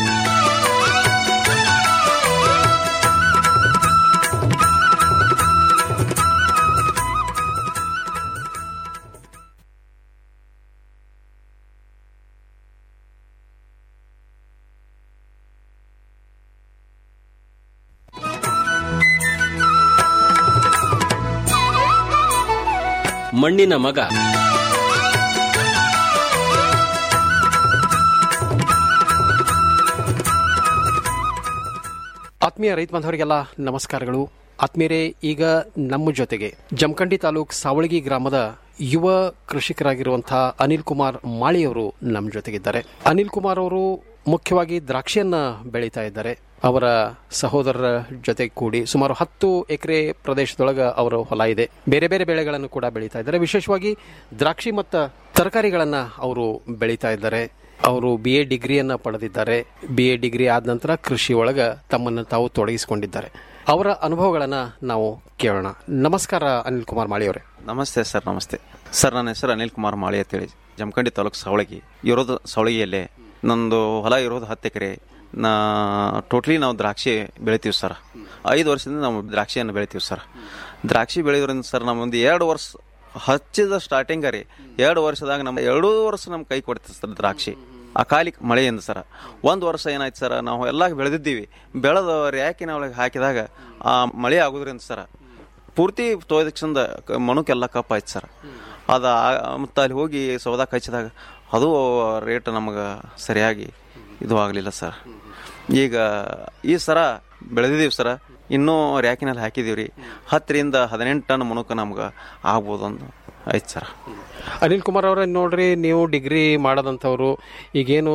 K: ಮಣ್ಣಿನ ಮಗ
I: ಆತ್ಮೀಯ ರೈತ ಬಾಂಧವರಿಗೆಲ್ಲ ನಮಸ್ಕಾರಗಳು ಆತ್ಮೀಯರೇ ಈಗ ನಮ್ಮ ಜೊತೆಗೆ ಜಮಖಂಡಿ ತಾಲೂಕ್ ಸಾವಳಗಿ ಗ್ರಾಮದ ಯುವ ಕೃಷಿಕರಾಗಿರುವಂತಹ ಅನಿಲ್ ಕುಮಾರ್ ಮಾಳಿಯವರು ನಮ್ಮ ಜೊತೆಗಿದ್ದಾರೆ ಅನಿಲ್ ಕುಮಾರ್ ಅವರು ಮುಖ್ಯವಾಗಿ ದ್ರಾಕ್ಷಿಯನ್ನ ಬೆಳೀತಾ ಇದ್ದಾರೆ ಅವರ ಸಹೋದರರ ಜೊತೆ ಕೂಡಿ ಸುಮಾರು ಹತ್ತು ಎಕರೆ ಪ್ರದೇಶದೊಳಗ ಅವರ ಹೊಲ ಇದೆ ಬೇರೆ ಬೇರೆ ಬೆಳೆಗಳನ್ನು ಕೂಡ ಬೆಳೀತಾ ಇದ್ದಾರೆ ವಿಶೇಷವಾಗಿ ದ್ರಾಕ್ಷಿ ಮತ್ತು ತರಕಾರಿಗಳನ್ನ ಅವರು ಬೆಳೀತಾ ಇದ್ದಾರೆ ಅವರು ಬಿ ಎ ಡಿಗ್ರಿಯನ್ನ ಪಡೆದಿದ್ದಾರೆ ಬಿ ಎ ಡಿಗ್ರಿ ಆದ ನಂತರ ಕೃಷಿ ಒಳಗ ತಮ್ಮನ್ನು ತಾವು ತೊಡಗಿಸಿಕೊಂಡಿದ್ದಾರೆ ಅವರ ಅನುಭವಗಳನ್ನ ನಾವು ಕೇಳೋಣ ನಮಸ್ಕಾರ ಅನಿಲ್ ಕುಮಾರ್ ಮಾಳಿಯವರೇ
K: ನಮಸ್ತೆ ಸರ್ ನಮಸ್ತೆ ಸರ್ ನನ್ನ ಹೆಸರು ಅನಿಲ್ ಕುಮಾರ್ ಮಾಳಿ ಅಂತೇಳಿ ಜಮಖಂಡಿ ತಾಲೂಕು ಸವಳಗಿ ಇರೋದು ಸವಳಗಿಯಲ್ಲೇ ನಂದು ಹೊಲ ಇರೋದು ಹತ್ತು ಎಕರೆ ನಾ ಟೋಟ್ಲಿ ನಾವು ದ್ರಾಕ್ಷಿ ಬೆಳಿತೀವಿ ಸರ್ ಐದು ವರ್ಷದಿಂದ ನಾವು ದ್ರಾಕ್ಷಿಯನ್ನು ಬೆಳಿತೀವಿ ಸರ್ ದ್ರಾಕ್ಷಿ ಬೆಳೆಯೋದ್ರಿಂದ ಸರ್ ನಮ್ಮೊಂದು ಎರಡು ವರ್ಷ ಹಚ್ಚಿದ ಸ್ಟಾರ್ಟಿಂಗ್ ರೀ ಎರಡು ವರ್ಷದಾಗ ನಮ್ಮ ಎರಡೂ ವರ್ಷ ನಮ್ಮ ಕೈ ಕೊಡ್ತೀವಿ ಸರ್ ದ್ರಾಕ್ಷಿ ಅಕಾಲಿಕ ಮಳೆಯಿಂದ ಸರ್ ಒಂದು ವರ್ಷ ಏನಾಯ್ತು ಸರ್ ನಾವು ಎಲ್ಲ ಬೆಳೆದಿದ್ದೀವಿ ಬೆಳೆದ ರ್ಯಾಕಿನ ಒಳಗೆ ಹಾಕಿದಾಗ ಆ ಮಳೆ ಆಗೋದ್ರಿಂದ ಸರ್ ಪೂರ್ತಿ ತೊಯ್ದಕ್ಷಂದ ಮಣಕ್ಕೆಲ್ಲ ಕಪ್ಪಾಯ್ತು ಸರ್ ಅದು ಮತ್ತು ಅಲ್ಲಿ ಹೋಗಿ ಸೌದಾಕ್ ಹಚ್ಚಿದಾಗ ಅದು ರೇಟ್ ನಮಗೆ ಸರಿಯಾಗಿ ಇದು ಆಗಲಿಲ್ಲ ಸರ್ ಈಗ ಈ ಸರ ಬೆಳೆದಿದ್ದೀವಿ ಸರ ಇನ್ನೂ ರ್ಯಾಕಿನಲ್ಲಿ ಹಾಕಿದೀವಿ ರೀ ಹತ್ತರಿಂದ ಹದಿನೆಂಟು ಟನ್ ಮುಣುಕ ನಮ್ಗೆ ಆಗ್ಬೋದು ಅಂತ ಆಯ್ತು ಸರ್
I: ಅನಿಲ್ ಕುಮಾರ್ ಅವರೇ ನೋಡ್ರಿ ನೀವು ಡಿಗ್ರಿ ಮಾಡದಂಥವ್ರು ಈಗೇನು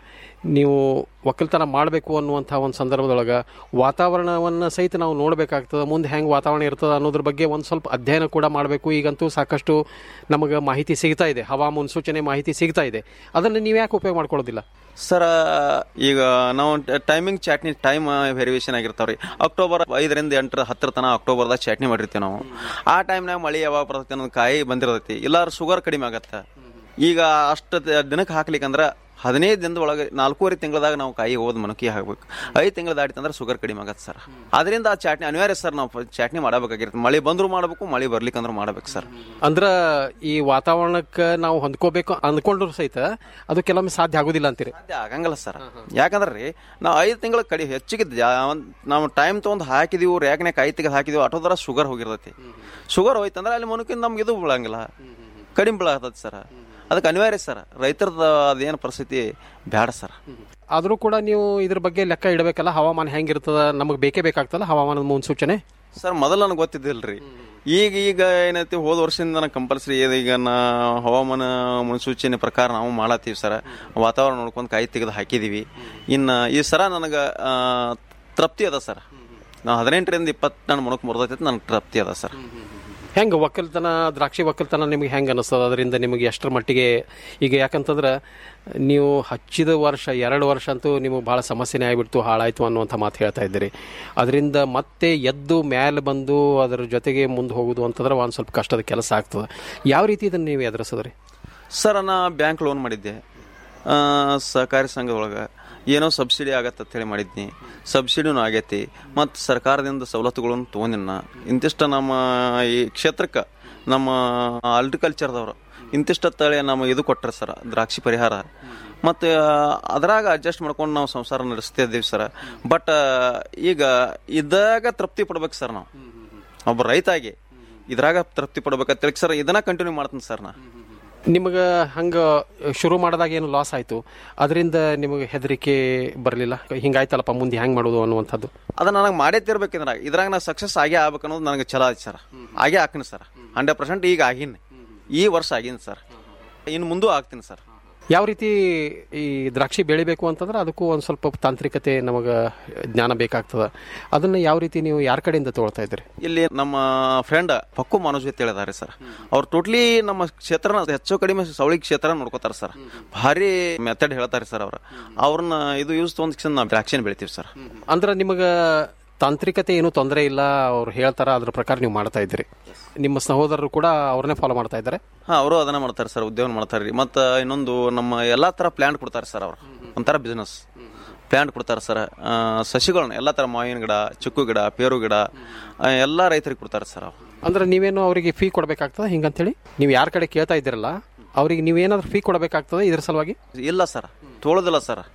I: ನೀವು ಒಕ್ಕಲ್ತನ ಮಾಡಬೇಕು ಅನ್ನುವಂಥ ಒಂದು ಸಂದರ್ಭದೊಳಗೆ ವಾತಾವರಣವನ್ನು ಸಹಿತ ನಾವು ನೋಡಬೇಕಾಗ್ತದೆ ಮುಂದೆ ಹೆಂಗೆ ವಾತಾವರಣ ಇರ್ತದೆ ಅನ್ನೋದ್ರ ಬಗ್ಗೆ ಒಂದು ಸ್ವಲ್ಪ ಅಧ್ಯಯನ ಕೂಡ ಮಾಡಬೇಕು ಈಗಂತೂ ಸಾಕಷ್ಟು ನಮಗೆ ಮಾಹಿತಿ ಸಿಗ್ತಾ ಇದೆ ಹವಾ ಮುನ್ಸೂಚನೆ ಮಾಹಿತಿ ಸಿಗ್ತಾ ಇದೆ ಅದನ್ನು ನೀವು ಯಾಕೆ ಉಪಯೋಗ ಮಾಡ್ಕೊಳ್ಳೋದಿಲ್ಲ
K: ಸರ್ ಈಗ ನಾವು ಟೈಮಿಂಗ್ ಚಾಟ್ನಿ ಟೈಮ್ ವೇರಿಯೇಷನ್ ಆಗಿರ್ತಾವ ರೀ ಅಕ್ಟೋಬರ್ ಐದರಿಂದ ಎಂಟರ ಹತ್ತರ ತನಕ ಅಕ್ಟೋಬರ್ದಾಗ ಚಾಟ್ನಿ ಮಾಡಿರ್ತೀವಿ ನಾವು ಆ ಟೈಮ್ನಾಗ ಮಳೆ ಯಾವಾಗ ಬರ್ತೈತಿ ಅನ್ನೋದು ಕಾಯಿ ಬಂದಿರ್ತೈತಿ ಇಲ್ಲಾರ ಶುಗರ್ ಕಡಿಮೆ ಆಗತ್ತೆ ಈಗ ಅಷ್ಟು ದಿನಕ್ಕೆ ಹಾಕ್ಲಿಕ್ಕಂದ್ರೆ ಹದಿನೈದು ದಿನದ ಒಳಗೆ ನಾಲ್ಕೂವರೆ ತಿಂಗಳದಾಗ ನಾವು ಕಾಯಿ ಹೋದ್ ಮನಕಿ ಹಾಕ್ಬೇಕು ಐದು ತಿಂಗಳು ದಾಟಿತಂದ್ರೆ ಶುಗರ್ ಕಡಿಮೆ ಆಗತ್ತೆ ಸರ್ ಅದರಿಂದ ಆ ಚಾಟ್ನಿ ಅನಿವಾರ್ಯ ಸರ್ ನಾವು ಚಾಟ್ನಿ ಮಾಡಬೇಕಾಗಿರುತ್ತೆ ಮಳೆ ಬಂದ್ರು ಮಾಡಬೇಕು ಮಳೆ ಬರ್ಲಿಕ್ಕಂದ್ರೆ ಮಾಡ್ಬೇಕು ಸರ್
I: ಅಂದ್ರೆ ಈ ವಾತಾವರಣಕ್ಕೆ ನಾವು ಹೊಂದ್ಕೋಬೇಕು ಅಂದ್ಕೊಂಡ್ರು ಸಹಿತ ಅದು ಕೆಲವೊಮ್ಮೆ ಸಾಧ್ಯ ಆಗೋದಿಲ್ಲ ಅಂತೀರಿ
K: ಸಾಧ್ಯ ಆಗಂಗಿಲ್ಲ ಸರ್ ಯಾಕಂದ್ರೆ ರೀ ನಾವು ಐದು ತಿಂಗಳ ಕಡಿ ಹೆಚ್ಚಿಗೆ ಜಾ- ಒಂದ್- ನಾವು ಟೈಮ್ ತೊಗೊಂಡು ಹಾಕಿದೀವಿ ರ್ಯಾಕ್ನೆ ಕಾಯಿ ತೆಗೆದು ಹಾಕಿದೀವಿ ಅಟೋದರ ಶುಗರ್ ಹೋಗಿರ್ತೈತಿ ಶುಗರ್ ಹೋಯ್ತಂದ್ರೆ ಅಲ್ಲಿ ಮನುಕಿಂದ ನಮ್ಗೆ ಇದು ಬೀಳಂಗಿಲ್ಲ ಕಡಿಮೆ ಬೀಳತೈತಿ ಸರ್ ಅದಕ್ಕೆ ಅನಿವಾರ್ಯ ಸರ್ ರೈತರದ ಅದೇನು ಪರಿಸ್ಥಿತಿ ಬ್ಯಾಡ ಸರ್
I: ಆದರೂ ಕೂಡ ನೀವು ಇದ್ರ ಬಗ್ಗೆ ಲೆಕ್ಕ ಇಡಬೇಕಲ್ಲ ಹವಾಮಾನ ಹೆಂಗಿರ್ತದ ನಮಗೆ ಬೇಕೇ ಬೇಕಾಗ್ತಲ್ಲ ಹವಾಮಾನದ ಮುನ್ಸೂಚನೆ
K: ಸರ್ ಮೊದಲು ನನಗೆ ಗೊತ್ತಿದ್ದಿಲ್ರಿ ಈಗ ಈಗ ಏನೈತಿ ಹೋದ ವರ್ಷದಿಂದ ನನಗೆ ಕಂಪಲ್ಸರಿ ಈಗ ನಾ ಹವಾಮಾನ ಮುನ್ಸೂಚನೆ ಪ್ರಕಾರ ನಾವು ಮಾಡತ್ತೀವಿ ಸರ್ ವಾತಾವರಣ ನೋಡ್ಕೊಂಡು ಕಾಯಿ ತೆಗೆದು ಹಾಕಿದೀವಿ ಇನ್ನು ಈ ಸರ ನನಗೆ ಆ, ತೃಪ್ತಿ ಅದ ಸರ್ ನಾವು ಹದಿನೆಂಟರಿಂದ ಇಪ್ಪತ್ತು ಟನ್ ಮುಣಕ್ ಬರ್ತೈತಿ ನನಗೆ ತೃಪ್ತಿ ಅದ ಸರ್
I: ಹೆಂಗೆ ಒಕ್ಕಲ್ತನ ದ್ರಾಕ್ಷಿ ಒಕ್ಕಲ್ತನ ನಿಮಗೆ ಹೆಂಗೆ ಅನಿಸ್ತದ ಅದರಿಂದ ನಿಮಗೆ ಎಷ್ಟರ ಮಟ್ಟಿಗೆ ಈಗ ಯಾಕಂತಂದ್ರೆ ನೀವು ಹಚ್ಚಿದ ವರ್ಷ ಎರಡು ವರ್ಷ ಅಂತೂ ನಿಮಗೆ ಭಾಳ ಸಮಸ್ಯೆನೇ ಆಗಿಬಿಡ್ತು ಹಾಳಾಯ್ತು ಅನ್ನುವಂಥ ಮಾತು ಹೇಳ್ತಾ ಇದ್ದೀರಿ ಅದರಿಂದ ಮತ್ತೆ ಎದ್ದು ಮೇಲೆ ಬಂದು ಅದರ ಜೊತೆಗೆ ಮುಂದೆ ಹೋಗೋದು ಅಂತಂದ್ರೆ ಒಂದು ಸ್ವಲ್ಪ ಕಷ್ಟದ ಕೆಲಸ ಆಗ್ತದೆ ಯಾವ ರೀತಿ ಇದನ್ನು ನೀವು ಎದುರಿಸೋದ್ರಿ
K: ಸರ್ ನಾ ಬ್ಯಾಂಕ್ ಲೋನ್ ಮಾಡಿದ್ದೆ ಆ, ಸಹಕಾರಿ ಸಂಘದೊಳಗೆ ಏನೋ ಸಬ್ಸಿಡಿ ಆಗತ್ತೆ ಅಂತ ಹೇಳಿ ಮಾಡಿದ್ನಿ ಸಬ್ಸಿಡಿನೂ ಆಗೈತಿ ಮತ್ತು ಸರ್ಕಾರದಿಂದ ಸವಲತ್ತುಗಳನ್ನು ತೊಗೊಂಡಿನ ಇಂತಿಷ್ಟ ನಮ್ಮ ಈ ಕ್ಷೇತ್ರಕ್ಕೆ ನಮ್ಮ ಅಲ್ಟಿಕಲ್ಚರ್ದವರು ಇಂತಿಷ್ಟ ತಳಿ ನಮ್ಮ ಇದು ಕೊಟ್ಟರೆ ಸರ್ ದ್ರಾಕ್ಷಿ ಪರಿಹಾರ ಮತ್ತು ಅದ್ರಾಗ ಅಡ್ಜಸ್ಟ್ ಮಾಡ್ಕೊಂಡು ನಾವು ಸಂಸಾರ ನಡೆಸ್ತಾ ಇದ್ದೀವಿ ಸರ್ ಬಟ್ ಈಗ ಇದಾಗ ತೃಪ್ತಿ ಪಡ್ಬೇಕು ಸರ್ ನಾವು ಒಬ್ಬ ರೈತಾಗಿ ಇದ್ರಾಗ ತೃಪ್ತಿ ಪಡ್ಬೇಕಂತೇಳಿ ಸರ್ ಇದನ್ನ ಕಂಟಿನ್ಯೂ ಮಾಡ್ತೀನಿ ಸರ್ ನಾ
I: ನಿಮಗೆ ಹಂಗೆ ಶುರು ಮಾಡಿದಾಗ ಏನು ಲಾಸ್ ಆಯಿತು ಅದರಿಂದ ನಿಮಗೆ ಹೆದರಿಕೆ ಬರಲಿಲ್ಲ ಹಿಂಗಾಯ್ತಲ್ಲಪ್ಪ ಮುಂದೆ ಹೆಂಗೆ ಮಾಡೋದು ಅನ್ನುವಂಥದ್ದು
K: ಅದ ನನಗೆ ಮಾಡೇ ತಿರ್ಬೇಕಿದ್ರ ಇದ್ರಾಗ ನಾ ಸಕ್ಸಸ್ ಆಗೇ ಆಗ್ಬೇಕು ಅನ್ನೋದು ನನಗೆ ಚಲೋ ಆಯ್ತು ಸರ್ ಆಗೇ ಹಾಕಿನಿ ಸರ್ ಹಂಡ್ರೆಡ್ ಪರ್ಸೆಂಟ್ ಈಗ ಆಗಿನಿ ಈ ವರ್ಷ ಆಗಿನಿ ಸರ್ ಇನ್ನು ಮುಂದೂ ಆಗ್ತೀನಿ ಸರ್
I: ಯಾವ ರೀತಿ ಈ ದ್ರಾಕ್ಷಿ ಬೆಳಿಬೇಕು ಅಂತಂದ್ರೆ ಅದಕ್ಕೂ ಒಂದು ಸ್ವಲ್ಪ ತಾಂತ್ರಿಕತೆ ನಮಗೆ ಜ್ಞಾನ ಬೇಕಾಗ್ತದೆ ಅದನ್ನು ಯಾವ ರೀತಿ ನೀವು ಯಾರ ಕಡೆಯಿಂದ ತಗೊಳ್ತಾ ಇದ್ದೀರಿ
K: ಇಲ್ಲಿ ನಮ್ಮ ಫ್ರೆಂಡ್ ಪಕ್ಕು ಮನೋಜ್ ಅಂತ ಹೇಳಿದಾರೆ ಸರ್ ಅವ್ರು ಟೋಟ್ಲಿ ನಮ್ಮ ಕ್ಷೇತ್ರನ ಹೆಚ್ಚು ಕಡಿಮೆ ಸವಳಿ ಕ್ಷೇತ್ರ ನೋಡ್ಕೋತಾರೆ ಸರ್ ಭಾರಿ ಮೆಥಡ್ ಹೇಳ್ತಾರೆ ಸರ್ ಅವ್ರು ಅವ್ರನ್ನ ಇದು ಯೂಸ್ ತೊಗೊಂಡ್ ನಾವು ದ್ರಾಕ್ಷಿನ ಬೆಳಿತೀವಿ ಸರ್
I: ಅಂದ್ರೆ ನಿಮಗೆ ತಾಂತ್ರಿಕತೆ ಏನೂ ತೊಂದರೆ ಇಲ್ಲ ಅವ್ರು ಹೇಳ್ತಾರ ಅದ್ರ ಪ್ರಕಾರ ನೀವು ಮಾಡ್ತಾ ಇದ್ದೀರಿ ನಿಮ್ಮ ಸಹೋದರರು ಕೂಡ ಅವ್ರನ್ನೇ ಫಾಲೋ ಮಾಡ್ತಾ ಇದ್ದಾರೆ
K: ಹಾ ಅವರು ಅದನ್ನ ಮಾಡ್ತಾರೆ ಸರ್ ಉದ್ಯೋಗ ಮಾಡ್ತಾರೆ ರೀ ಮತ್ತು ಇನ್ನೊಂದು ನಮ್ಮ ಎಲ್ಲಾ ತರ ಪ್ಲಾಂಟ್ ಕೊಡ್ತಾರೆ ಸರ್ ಅವ್ರು ಒಂಥರ ಬಿಸ್ನೆಸ್ ಪ್ಲಾಂಟ್ ಕೊಡ್ತಾರೆ ಸರ್ ಆ, ಸಸಿಗಳನ್ನ ಎಲ್ಲಾ ತರ ಮಾವಿನ ಗಿಡ ಚಿಕ್ಕು ಗಿಡ ಪೇರು ಗಿಡ ಆ, ಎಲ್ಲಾ ರೈತರಿಗೆ ಕೊಡ್ತಾರೆ ಸರ್ ಅವ್ರು
I: ಅಂದ್ರೆ ನೀವೇನು ಅವರಿಗೆ ಫೀ ಕೊಡಬೇಕಾಗ್ತದೆ ಹಿಂಗಂತೇಳಿ ನೀವು ಯಾರ ಕಡೆ ಕೇಳ್ತಾ ಇದ್ದೀರಲ್ಲ ಅವ್ರಿಗೆ ನೀವೇನಾದ್ರೂ ಫೀ ಕೊಡಬೇಕಾಗ್ತದೆ ಇದ್ರ ಸಲುವಾಗಿ
K: ಇಲ್ಲ ಸರ್ ತೋಳೋದಿಲ್ಲ ಸರ್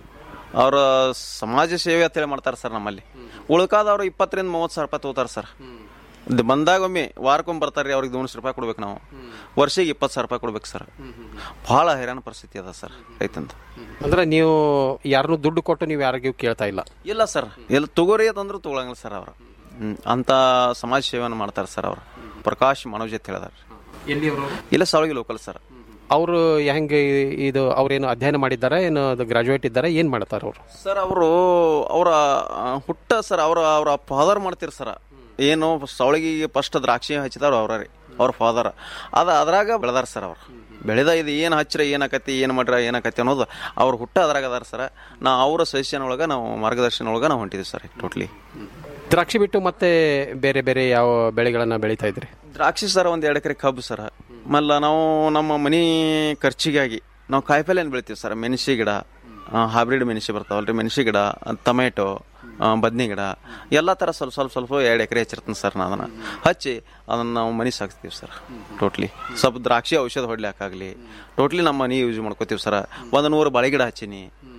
K: ಅವ್ರ ಸಮಾಜ ಸೇವೆ ಅಂತೇಳಿ ಮಾಡ್ತಾರೆ ಸರ್ ನಮ್ಮಲ್ಲಿ ಉಳ್ಕಾದವ್ರು ಇಪ್ಪತ್ತರಿಂದ ಮೂವತ್ತು ಸಾವಿರ ರೂಪಾಯಿ ತಗೋತಾರೆ ಸರ್ ಇದು ಬಂದಾಗೊಮ್ಮೆ ವಾರಕ್ಕೊಮ್ಮೆ ಬರ್ತಾರೆ ಅವ್ರಿಗೆ ದೋನ್ಸ್ ರೂಪಾಯಿ ಕೊಡ್ಬೇಕು ನಾವು ವರ್ಷಿಗೆ ಇಪ್ಪತ್ತು ಸಾವಿರ ರೂಪಾಯಿ ಕೊಡ್ಬೇಕು ಸರ್ ಭಾಳ ಹೈರಾಣ ಪರಿಸ್ಥಿತಿ ಅದ ಸರ್ ರೈತಂದು
I: ಅಂದ್ರೆ ನೀವು ಯಾರನ್ನೂ ದುಡ್ಡು ಕೊಟ್ಟು ನೀವು ಯಾರಿಗೂ ಕೇಳ್ತಾ ಇಲ್ಲ
K: ಇಲ್ಲ ಸರ್ ಎಲ್ಲ ತಗೋರಿ ಅಂತಂದ್ರೆ ತಗೊಳಂಗಿಲ್ಲ ಸರ್ ಅವ್ರು ಹ್ಮ್. ಅಂತ ಸಮಾಜ ಸೇವೆಯನ್ನು ಮಾಡ್ತಾರೆ ಸರ್ ಅವರು ಪ್ರಕಾಶ್ ಮನೋಜ್ ಅಂತ ಹೇಳಿದಾರೆ
I: ಎಲ್ಲಿ
K: ಇಲ್ಲ ಸಾವಳಿಗೆ ಲೋಕಲ್ ಸರ್
I: ಅವರು ಹೆಂಗೆ ಇದು ಅವ್ರೇನು ಅಧ್ಯಯನ ಮಾಡಿದ್ದಾರೆ ಏನು ಗ್ರಾಜುಯೇಟ್ ಇದ್ದಾರೆ ಏನು ಮಾಡ್ತಾರೆ ಅವರು
K: ಸರ್ ಅವರು ಅವರ ಹುಟ್ಟ ಸರ್ ಅವರ ಅವರ ಫಾದರ್ ಮಾಡ್ತೀರಿ ಸರ್ ಏನು ಸವಳಿಗೆ ಫಸ್ಟ್ ದ್ರಾಕ್ಷಿ ಹಚ್ಚಿದಾರ ಅವ್ರ ರೀ ಅವ್ರ ಫಾದರ್ ಅದ ಅದ್ರಾಗ ಬೆಳೆದಾರ ಸರ್ ಅವ್ರು ಬೆಳೆದ ಇದು ಏನು ಹಚ್ಚಿರ ಏನಾಕತಿ ಏನು ಮಾಡ್ರ ಏನಾಕತಿ ಅನ್ನೋದು ಅವ್ರ ಹುಟ್ಟ ಅದ್ರಾಗ ಅದಾರ ಸರ್ ನಾ ಅವರ ಸಜೆಷನ್ ಒಳಗೆ ನಾವು ಮಾರ್ಗದರ್ಶನ ಒಳಗೆ ನಾವು ಹೊಂಟಿದ್ದೀವಿ ಸರ್ ಟೋಟ್ಲಿ
I: ದ್ರಾಕ್ಷಿ ಬಿಟ್ಟು ಮತ್ತೆ ಬೇರೆ ಬೇರೆ ಯಾವ ಬೆಳೆಗಳನ್ನ ಬೆಳೀತಾ ಇದ್ರಿ
K: ದ್ರಾಕ್ಷಿ ಸರ್ ಒಂದು ಎರಡು ಎಕರೆ ಕಬ್ಬು ಸರ್ ಮಲ್ಲ ನಾವು ನಮ್ಮ ಮನೆ ಖರ್ಚಿಗಾಗಿ ನಾವು ಕಾಯಿಪಲ್ಲೆ ಬೆಳಿತೀವಿ ಸರ್ ಮೆಣಸಿ ಗಿಡ ಹೈಬ್ರಿಡ್ ಮೆಣಸಿ ಬರ್ತಾವಲ್ರಿ ಮೆಣಸಿ ಗಿಡ ಟೊಮೆಟೊ ಬದ್ನಿ ಗಿಡ ಎಲ್ಲ ಥರ ಸ್ವಲ್ಪ ಸ್ವಲ್ಪ ಸ್ವಲ್ಪ ಎರಡು ಎಕರೆ ಹಚ್ಚಿರ್ತೀನಿ ಸರ್ ನಾನು ಅದನ್ನು ಹಚ್ಚಿ ಅದನ್ನು ನಾವು ಮನೆ ಸಾಕ್ತೀವಿ ಸರ್ ಟೋಟ್ಲಿ ಸ್ವಲ್ಪ ದ್ರಾಕ್ಷಿ ಔಷಧ ಹೊಡ್ಲಿಕ್ಕಾಗಲಿ ಟೋಟ್ಲಿ ನಮ್ಮ ಮನೆ ಯೂಸ್ ಮಾಡ್ಕೋತೀವಿ ಸರ್ ಒಂದು ನೂರು ಬಾಳೆ ಗಿಡ ಹಚ್ಚೀನಿ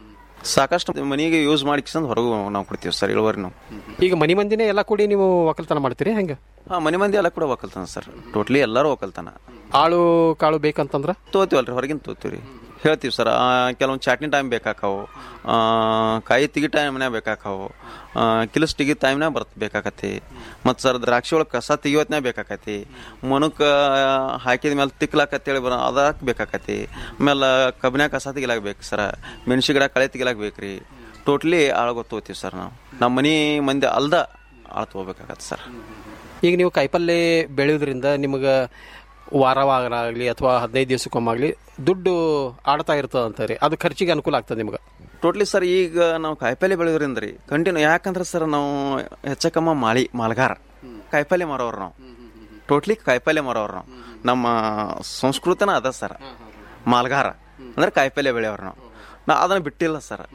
K: ಸಾಕಷ್ಟು ಮನೆಗೆ ಯೂಸ್ ಮಾಡಿಕ್ಸಂದು ಹೊರಗೂ ನಾವು ಕೊಡ್ತೀವಿ ಸರ್ ಇಳುವರಿ ನಾವು
I: ಈಗ ಮನೆ ಮಂದಿನೇ ಎಲ್ಲ ಕೂಡಿ ನೀವು ಒಕ್ಕಲ್ತನ ಮಾಡ್ತೀರಿ ಹೆಂಗೆ
K: ಹಾಂ ಮನೆ ಮಂದಿ ಎಲ್ಲ ಕೂಡ ಒಕ್ಕಲ್ತಾನ ಸರ್ ಟೋಟ್ಲಿ ಎಲ್ಲರೂ ಒಕ್ಕಲ್ತಾನ
I: ಆಳು ಕಾಳು ಬೇಕಂತಂದ್ರ
K: ತೋತೀವಲ್ರಿ ಹೊರಗಿನ ತೋತೀವಿ ಹೇಳ್ತೀವಿ ಸರ್ ಕೆಲವೊಂದು ಚಾಟ್ನಿ ಟೈಮ್ ಬೇಕಾಕಾವು ಆ, ಕಾಯಿ ತೆಗಿ ಟೈಮ್ನಾಗ ಬೇಕಾಕಾವು ಕಿಲಸ್ ತೆಗಿ ಟೈಮ್ನಾಗ ಬರ್ತ ಬೇಕಾಕತಿ ಮತ್ತು ಸರ್ ದ್ರಾಕ್ಷಿ ಒಳಗೆ ಕಸ ತೆಗಿಯೋತ್ನಾಗ ಬೇಕಾಕತಿ ಮನುಕ ಹಾಕಿದ ಮೇಲೆ ತಿಕ್ಲಾಕತ್ತೇಳಿ ಬರೋ ಅದಕ್ಕೆ ಬೇಕಾಕತಿ ಆಮೇಲೆ ಕಬ್ಬಿನಾಗ ಕಸ ತೆಗಿಲಾಕ ಬೇಕು ಸರ್ ಮೆಣಸಿ ಗಿಡ ಕಳೆ ತೆಗಿಲಾಕ ಬೇಕ್ರಿ ಟೋಟ್ಲಿ ಆಳು ಗೊತ್ತೋತೀವಿ ಸರ್ ನಾವು ನಮ್ಮ ಮನೆ ಮಂದಿ ಅಲ್ದ ಆಳು ತೊಗೋಬೇಕಾಗತ್ತೆ ಸರ್
I: ಈಗ ನೀವು ಕಾಯಿಪಲ್ಲೆ ಬೆಳೆಯೋದ್ರಿಂದ ನಿಮಗೆ ವಾರ ವಾರ ಆಗಲಿ ಅಥವಾ ಹದಿನೈದು ದಿವಸಕ್ಕೊಮ್ಮಾಗಲಿ ದುಡ್ಡು ಆಡ್ತಾ ಇರ್ತದೆ ಅಂತಾರೆ ಅದು ಖರ್ಚಿಗೆ ಅನುಕೂಲ ಆಗ್ತದೆ ನಿಮ್ಗೆ
K: ಟೋಟ್ಲಿ ಸರ್ ಈಗ ನಾವು ಕಾಯಿಪಲ್ಲೆ ಬೆಳೆಯೋದ್ರಿಂದ ರೀ ಕಂಟಿನ್ಯೂ ಯಾಕಂದ್ರೆ ಸರ್ ನಾವು ಹೆಚ್ಚಕಮ್ಮ ಮಾಳಿ ಮಾಲ್ಗಾರ ಕಾಯಿಪಲ್ಲೆ ಮಾರೋರು ನಾವು ಟೋಟ್ಲಿ ಕಾಯಿಪಲ್ಲೆ ಮಾರೋರು ನಾವು ನಮ್ಮ ಸಂಸ್ಕೃತನ ಅದ ಸರ್ ಮಾಲ್ಗಾರ ಅಂದ್ರೆ ಕಾಯಿಪಲ್ಲೆ ಬೆಳೆಯೋರು ನಾವು ನಾ ಅದನ್ನ ಬಿಟ್ಟಿಲ್ಲ ಸರ್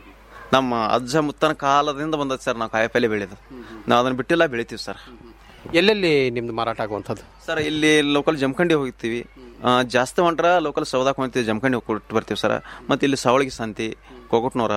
K: ನಮ್ಮ ಅಜ್ಜ ಮುತ್ತನ ಕಾಲದಿಂದ ಬಂದದ ಸರ್ ನಾವು ಕಾಯಿಪಲ್ಲೆ ಬೆಳೆಯೋದು ನಾವು ಅದನ್ನ ಬಿಟ್ಟಿಲ್ಲ ಬೆಳಿತೀವಿ ಸರ್
I: ಎಲ್ಲೆಲ್ಲಿ ನಿಮ್ದು ಮಾರಾಟ ಆಗುವಂಥದ್ದು
K: ಸರ್ ಇಲ್ಲಿ ಲೋಕಲ್ ಜಮಖಂಡಿ ಹೋಗ್ತೀವಿ ಆ, ಜಾಸ್ತಿ ಹೊಂಟ್ರ ಲೋಕಲ್ ಸೌದಾಕ್ ಹೋಗ್ತೀವಿ ಜಮಖಂಡಿ ಹೋಗಿ ಕೊಟ್ಟು ಬರ್ತೀವಿ ಸರ್ ಮತ್ತು ಇಲ್ಲಿ ಸಾವಳಗಿ ಸಂತಿ ಕೋಕಟ್ನೂರ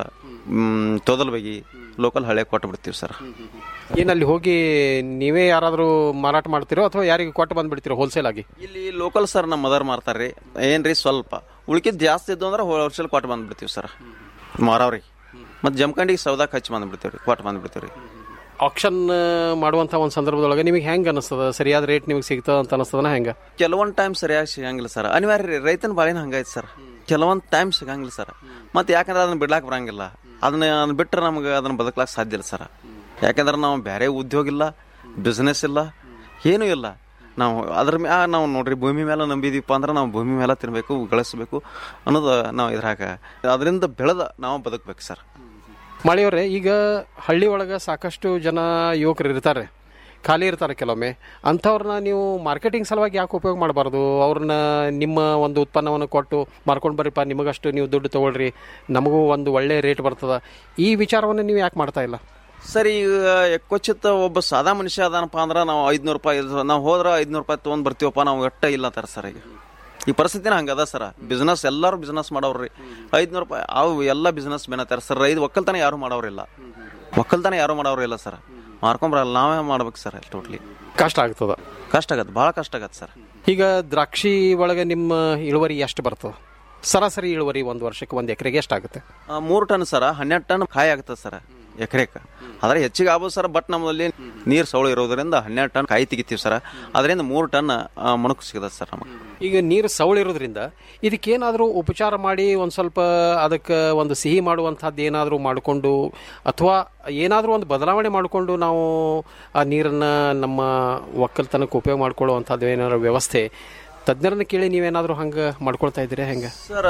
K: ತೋದಲ್ಬಗಿ ಲೋಕಲ್ ಹಳೆ ಕೊಟ್ಟು ಬಿಡ್ತೀವಿ ಸರ್
I: ಏನಲ್ಲಿ ಹೋಗಿ ನೀವೇ ಯಾರಾದರೂ ಮಾರಾಟ ಮಾಡ್ತೀರೋ ಅಥವಾ ಯಾರಿಗೆ ಕೊಟ್ಟು ಬಂದ್ಬಿಡ್ತೀರೋ ಹೋಲ್ಸೇಲ್ ಆಗಿ
K: ಇಲ್ಲಿ ಲೋಕಲ್ ಸರ್ ನಮ್ಮ ಮದರ್ ಮಾರ್ತಾರ್ರಿ ಏನ್ರಿ ಸ್ವಲ್ಪ ಉಳ್ಕಿದ್ ಜಾಸ್ತಿ ಇದ್ದು ಅಂದ್ರೆ ಹೋಲ್ಸೇಲ್ ಕೊಟ್ಟು ಬಂದ್ಬಿಡ್ತೀವಿ ಸರ್ ಮಾರವ್ರಿಗೆ ಮತ್ತು ಜಮಖಂಡಿಗೆ ಸೌದಾಕ್ ಹಚ್ಚಿ ಬಂದ್ಬಿಡ್ತೀವಿ ರೀ ಕೊಟ್ಟು ಬಂದ್ಬಿಡ್ತೀವಿ ರೀ
I: ಆಕ್ಷನ್ ಮಾಡುವಂಥ ಒಂದು ಸಂದರ್ಭದೊಳಗೆ ನಿಮಗೆ ಹೆಂಗೆ ಅನಿಸ್ತದ ಸರಿಯಾದ ರೇಟ್ ನಿಮಗೆ ಸಿಗ್ತದ ಅಂತ ಅನಿಸ್ತದನ ಹೆಂಗೆ
K: ಕೆಲವೊಂದು ಟೈಮ್ ಸರಿಯಾಗಿ ಸಿಗಂಗಿಲ್ಲ ಸರ್ ಅನಿವಾರ್ಯ ರೀ ರೈತನ ಬಾಳಿನ ಹಂಗೈತೆ ಸರ್ ಕೆಲವೊಂದು ಟೈಮ್ ಸಿಗಂಗಿಲ್ಲ ಸರ್ ಮತ್ತೆ ಯಾಕಂದ್ರೆ ಅದನ್ನ ಬಿಡ್ಲಾಕ್ ಬರಂಗಿಲ್ಲ ಅದನ್ನ ಅದನ್ನ ಬಿಟ್ಟರೆ ನಮ್ಗೆ ಅದನ್ನ ಬದುಕಲಾಕ ಸಾಧ್ಯ ಇಲ್ಲ ಸರ್ ಯಾಕಂದ್ರೆ ನಾವು ಬೇರೆ ಉದ್ಯೋಗ ಇಲ್ಲ ಬಿಸ್ನೆಸ್ ಇಲ್ಲ ಏನೂ ಇಲ್ಲ ನಾವು ಅದ್ರ ಮ್ಯಾ ನಾವು ನೋಡ್ರಿ ಭೂಮಿ ಮೇಲೆ ನಂಬಿದೀಪ ಅಂದ್ರೆ ನಾವು ಭೂಮಿ ಮೇಲೆ ತಿನ್ಬೇಕು ಗಳಿಸ್ಬೇಕು ಅನ್ನೋದು ನಾವು ಇದ್ರಾಗ ಅದರಿಂದ ಬೆಳೆದ ನಾವು ಬದುಕಬೇಕು ಸರ್
I: ಮಳೆಯವರೇ ಈಗ ಹಳ್ಳಿ ಒಳಗೆ ಸಾಕಷ್ಟು ಜನ ಯುವಕರು ಇರ್ತಾರೆ ಖಾಲಿ ಇರ್ತಾರೆ ಕೆಲವೊಮ್ಮೆ ಅಂಥವ್ರನ್ನ ನೀವು ಮಾರ್ಕೆಟಿಂಗ್ ಸಲುವಾಗಿ ಯಾಕೆ ಉಪಯೋಗ ಮಾಡಬಾರ್ದು ಅವ್ರನ್ನ ನಿಮ್ಮ ಒಂದು ಉತ್ಪನ್ನವನ್ನು ಕೊಟ್ಟು ಮಾರ್ಕೊಂಡು ಬರ್ರಿಪ್ಪ ನಿಮಗಷ್ಟು ನೀವು ದುಡ್ಡು ತಗೊಳ್ರಿ ನಮಗೂ ಒಂದು ಒಳ್ಳೆ ರೇಟ್ ಬರ್ತದ ಈ ವಿಚಾರವನ್ನು ನೀವು ಯಾಕೆ ಮಾಡ್ತಾ ಇಲ್ಲ
K: ಸರ್ ಈಗ ಎಕ್ಕೊಚ್ಚಿತ್ತ ಒಬ್ಬ ಸಾದಾ ಮನುಷ್ಯ ಅದಾನಪ್ಪ ಅಂದ್ರೆ ನಾವು ಐದ್ನೂರು ರೂಪಾಯಿ ಇದು- ನಾವು ಹೋದ್ರೆ ಐದ್ನೂರು ರೂಪಾಯಿ ತೊಗೊಂಡ್ ಬರ್ತೀವಪ್ಪ ನಾವು ಎಟ್ಟ ಇಲ್ಲ ತರ ಸರ್ ಈಗ ಈ ಪರಿಸ್ಥಿತಿನ ಹಂಗದ ಸರ್ ಬಿಸ್ನೆಸ್ ಎಲ್ಲರೂ ಬಿಸ್ನೆಸ್ ಮಾಡವ್ರಿ ಐದ್ನೂರು ರೂಪಾಯಿ ಅವು ಎಲ್ಲ ಬಿಸ್ನೆಸ್ ಮೇನತ್ತಾರ ಸರ್ ರೈತ ಒಕ್ಕಲ್ತನ ಯಾರು ಮಾಡೋರಿಲ್ಲ ಒಕ್ಕಲ್ತನ ಯಾರು ಮಾಡೋರಿಲ್ಲ ಸರ್ ಮಾರ್ಕೊಂಬರಲ್ಲ ನಾವೇ ಮಾಡ್ಬೇಕು ಸರ್ ಟೋಟ್ಲಿ
I: ಕಷ್ಟ ಆಗ್ತದ
K: ಕಷ್ಟ ಆಗತ್ತೆ ಭಾಳ ಕಷ್ಟ ಆಗತ್ತೆ ಸರ್
I: ಈಗ ದ್ರಾಕ್ಷಿ ಒಳಗೆ ನಿಮ್ಮ ಇಳುವರಿ ಎಷ್ಟು ಬರ್ತದೆ ಸರಾಸರಿ ಇಳುವರಿ ಒಂದು ವರ್ಷಕ್ಕೆ ಒಂದು ಎಕರೆಗೆ ಎಷ್ಟಾಗುತ್ತೆ
K: ಆ, ಮೂರು ಟನ್ ಸರ ಹನ್ನೆರಡು ಟನ್ ಕಾಯಿ ಆಗ್ತದೆ ಸರ್ ಎಕರೆಕ ಆದ್ರೆ ಹೆಚ್ಚಿಗೆ ಆಗ್ಬೋದು ಸರ್ ಬಟ್ ನಮ್ಮಲ್ಲಿ ನೀರು ಸೌಳು ಇರೋದ್ರಿಂದ ಹನ್ನೆರಡು ಟನ್ ಕಾಯಿ ತೆಗಿತೀವಿ ಸರ್ ಅದರಿಂದ ಮೂರು ಟನ್ ಆ, ಮಣಕು ಸಿಗತ್ತೆ ಸರ್ ನಮಗೆ
I: ಈಗ ನೀರು ಸವಳಿರೋದ್ರಿಂದ ಇದಕ್ಕೇನಾದರೂ ಉಪಚಾರ ಮಾಡಿ ಒಂದು ಸ್ವಲ್ಪ ಅದಕ್ಕೆ ಒಂದು ಸಿಹಿ ಮಾಡುವಂಥದ್ದು ಏನಾದರೂ ಮಾಡಿಕೊಂಡು ಅಥವಾ ಏನಾದರೂ ಒಂದು ಬದಲಾವಣೆ ಮಾಡಿಕೊಂಡು ನಾವು ಆ ನೀರನ್ನು ನಮ್ಮ ಒಕ್ಕಲ್ತನಕ್ಕೆ ಉಪಯೋಗ ಮಾಡ್ಕೊಳ್ಳುವಂಥದ್ದು ಏನಾದ್ರು ವ್ಯವಸ್ಥೆ ತಜ್ಞರನ್ನ ಕೇಳಿ ನೀವೇನಾದರೂ ಹಂಗೆ ಮಾಡ್ಕೊಳ್ತಾ ಇದ್ದೀರಾ ಹೆಂಗೆ
K: ಸರ್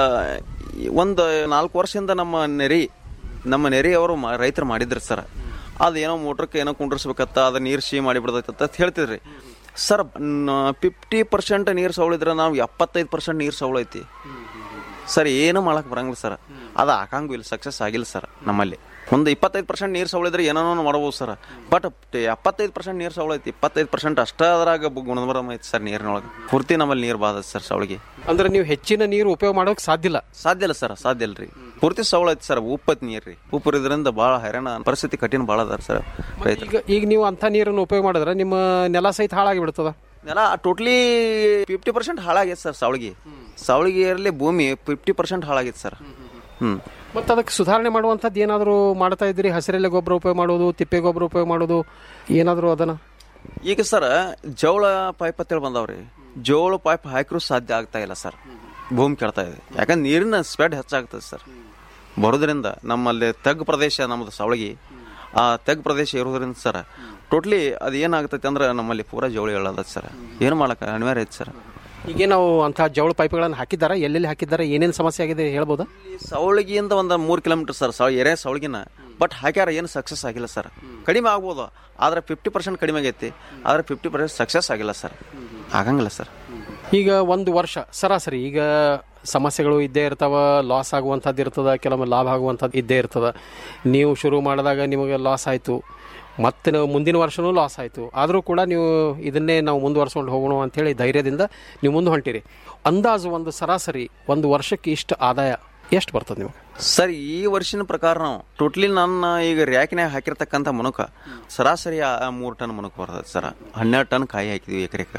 K: ಒಂದು ನಾಲ್ಕು ವರ್ಷದಿಂದ ನಮ್ಮ ನೆರಿ ನಮ್ಮ ನೆರಿ ಅವರು ರೈತರು ಮಾಡಿದ್ರು ಸರ್ ಅದು ಏನೋ ಮೋಟ್ರಕ್ಕೆ ಏನೋ ಕುಂಡ್ರಿಸ್ಬೇಕತ್ತ ಅದು ನೀರು ಸಿಹಿ ಮಾಡಿಬಿಡ್ದೈತೆ ಅಂತ ಹೇಳ್ತಿದ್ರಿ ಸರ್ ಫಿಫ್ಟಿ ಪರ್ಸೆಂಟ್ ನೀರು ಸವಳಿದ್ರೆ ನಾವು ಎಪ್ಪತ್ತೈದು ಪರ್ಸೆಂಟ್ ನೀರು ಸವಳೈತಿ ಸರ್ ಏನು ಮಾಡಕ್ ಬರಂಗಿಲ್ಲ ಸರ್ ಅದು ಹಾಕಂಗೂ ಇಲ್ಲ ಸಕ್ಸಸ್ ಆಗಿಲ್ಲ ಸರ್ ನಮ್ಮಲ್ಲಿ ಒಂದು ಇಪ್ಪತ್ತೈದು ಪರ್ಸೆಂಟ್ ನೀರು ಸವಳಿದ್ರೆ ಏನೋ ಮಾಡ್ಬೋದು ಸರ್ ಬಟ್ ಎಪ್ಪತ್ತೈದು ಪರ್ಸೆಂಟ್ ನೀರು ಸವಳೈತಿ ಇಪ್ಪತ್ತೈದು ಪರ್ಸೆಂಟ್ ಅಷ್ಟರಾಗ ಗುಣಧರ್ಮ ಐತಿ ಸರ್ ನೀರಿನೊಳಗೆ ಪೂರ್ತಿ ನಮ್ಮಲ್ಲಿ ನೀರು ಬಾದ ಸರ್ ಸವಳಿಗೆ
I: ಅಂದ್ರೆ ನೀವು ಹೆಚ್ಚಿನ ನೀರು ಉಪಯೋಗ ಮಾಡೋಕೆ ಸಾಧ್ಯ ಇಲ್ಲ
K: ಸಾಧ್ಯ ಇಲ್ಲ ಸರ್ ಸಾಧ್ಯ ಇಲ್ರಿ ಪೂರ್ತಿ ಸವಳ ಐತಿ ಸರ್ ಉಪ್ಪತ್ ನೀರು ರೀ ಉಪ್ಪು ಇದ್ರಿಂದ ಭಾಳ ಹೈರಾಣ ಪರಿಸ್ಥಿತಿ ಕಠಿಣ ಭಾಳ ಅದ ಸರ್ ರೈತರು
I: ಈಗ ಈಗ ನೀವು ಅಂಥ ನೀರನ್ನು ಉಪಯೋಗ ಮಾಡಿದ್ರೆ ನಿಮ್ಮ ನೆಲ ಸಹಿತ ಹಾಳಾಗಿ ಬಿಡ್ತದ
K: ನೆಲ ಟೋಟ್ಲಿ ಫಿಫ್ಟಿ ಪರ್ಸೆಂಟ್ ಹಾಳಾಗೈತೆ ಸರ್ ಸಾವಳಿಗೆ ಸಾವಳಿಗೆಯಲ್ಲಿ ಭೂಮಿ ಫಿಫ್ಟಿ ಪರ್ಸೆಂಟ್ ಹಾಳಾಗೈತೆ ಸರ್ ಹ್ಮ್
I: ಮತ್ತೆ ಅದಕ್ಕೆ ಸುಧಾರಣೆ ಮಾಡುವಂಥದ್ದು ಏನಾದರೂ ಮಾಡ್ತಾ ಇದ್ರಿ ಹಸಿರೆಲೆ ಗೊಬ್ಬರ ಉಪಯೋಗ ಮಾಡೋದು ತಿಪ್ಪೆ ಗೊಬ್ಬರ ಉಪಯೋಗ ಮಾಡೋದು ಏನಾದರೂ ಅದನ್ನ
K: ಈಗ ಸರ್ ಜೋಳ ಪೈಪ್ ಅಂತೇಳಿ ಬಂದಾವ್ರಿ ಜೋಳ ಪೈಪ್ ಹಾಕಿರೂ ಸಾಧ್ಯ ಆಗ್ತಾ ಇಲ್ಲ ಸರ್ ಭೂಮಿ ಕೆಡ್ತಾ ಇದೆ ಯಾಕಂದ್ರೆ ನೀರಿನ ಸ್ಪೆಡ್ ಹೆಚ್ಚಾಗ್ತದೆ ಸರ್ ಬರೋದ್ರಿಂದ ನಮ್ಮಲ್ಲಿ ತಗ್ಗು ಪ್ರದೇಶ ನಮ್ಮದು ಸಾವಳಗಿ ಆ ತಗ್ಗು ಪ್ರದೇಶ ಇರೋದ್ರಿಂದ ಸರ್ ಟೋಟ್ಲಿ ಅದು ಏನಾಗ್ತೈತೆ ಅಂದ್ರೆ ನಮ್ಮಲ್ಲಿ ಪೂರಾ ಜೋಳಿ ಹೇಳದ ಸರ್ ಏನು ಮಾಡಕ್ಕೆ ಅನಿವಾರ್ಯ ಐತೆ ಸರ್
I: ಈಗ ನಾವು ಅಂಥ ಜವಳ ಪೈಪ್ಗಳನ್ನು ಹಾಕಿದ್ದಾರೆ ಎಲ್ಲೆಲ್ಲಿ ಹಾಕಿದ್ದಾರೆ ಏನೇನು ಸಮಸ್ಯೆ ಆಗಿದೆ ಹೇಳ್ಬೋದಾ
K: ಸವಳಗಿಯಿಂದ ಒಂದು ಮೂರು ಕಿಲೋಮೀಟರ್ ಸರ್ ಸಾವ್ ಎರೆ ಸವಳಗಿನ ಬಟ್ ಹಾಕ್ಯಾರ ಏನು ಸಕ್ಸಸ್ ಆಗಿಲ್ಲ ಸರ್ ಕಡಿಮೆ ಆಗ್ಬೋದು ಆದ್ರೆ ಫಿಫ್ಟಿ ಪರ್ಸೆಂಟ್ ಕಡಿಮೆ ಆಗೈತಿ ಆದ್ರೆ ಫಿಫ್ಟಿ ಪರ್ಸೆಂಟ್ ಸಕ್ಸಸ್ ಆಗಿಲ್ಲ ಸರ್ ಆಗಂಗಿಲ್ಲ ಸರ್
I: ಈಗ ಒಂದು ವರ್ಷ ಸರಾಸರಿ ಈಗ ಸಮಸ್ಯೆಗಳು ಇದ್ದೇ ಇರ್ತಾವ ಲಾಸ್ ಆಗುವಂಥದ್ದು ಇರ್ತದ ಕೆಲವೊಮ್ಮೆ ಲಾಭ ಆಗುವಂಥದ್ದು ಇದ್ದೇ ಇರ್ತದ ನೀವು ಶುರು ಮಾಡಿದಾಗ ನಿಮಗೆ ಲಾಸ್ ಆಯಿತು ಮತ್ತೆ ನಾವು ಮುಂದಿನ ವರ್ಷನೂ ಲಾಸ್ ಆಯಿತು ಆದರೂ ಕೂಡ ನೀವು ಇದನ್ನೇ ನಾವು ಮುಂದುವರ್ಸ್ಕೊಂಡು ಹೋಗೋಣ ಅಂಥೇಳಿ ಧೈರ್ಯದಿಂದ ನೀವು ಮುಂದೆ ಹೊಂಟಿರಿ ಅಂದಾಜು ಒಂದು ಸರಾಸರಿ ಒಂದು ವರ್ಷಕ್ಕೆ ಇಷ್ಟು ಆದಾಯ ಎಷ್ಟು ಬರ್ತದೆ ನಿಮಗೆ
K: ಸರ್ ಈ ವರ್ಷಿನ ಪ್ರಕಾರ ನಾವು ಟೋಟ್ಲಿ ನನ್ನ ಈಗ ರ್ಯಾಕಿನಾಗ ಹಾಕಿರ್ತಕ್ಕಂಥ ಮುನುಕ ಸರಾಸರಿ ಮೂರು ಟನ್ ಮುನುಕ ಬರ್ತದೆ ಸರ್ ಹನ್ನೆರಡು ಟನ್ ಕಾಯಿ ಹಾಕಿದ್ವಿ ಎಕರೆಗೆ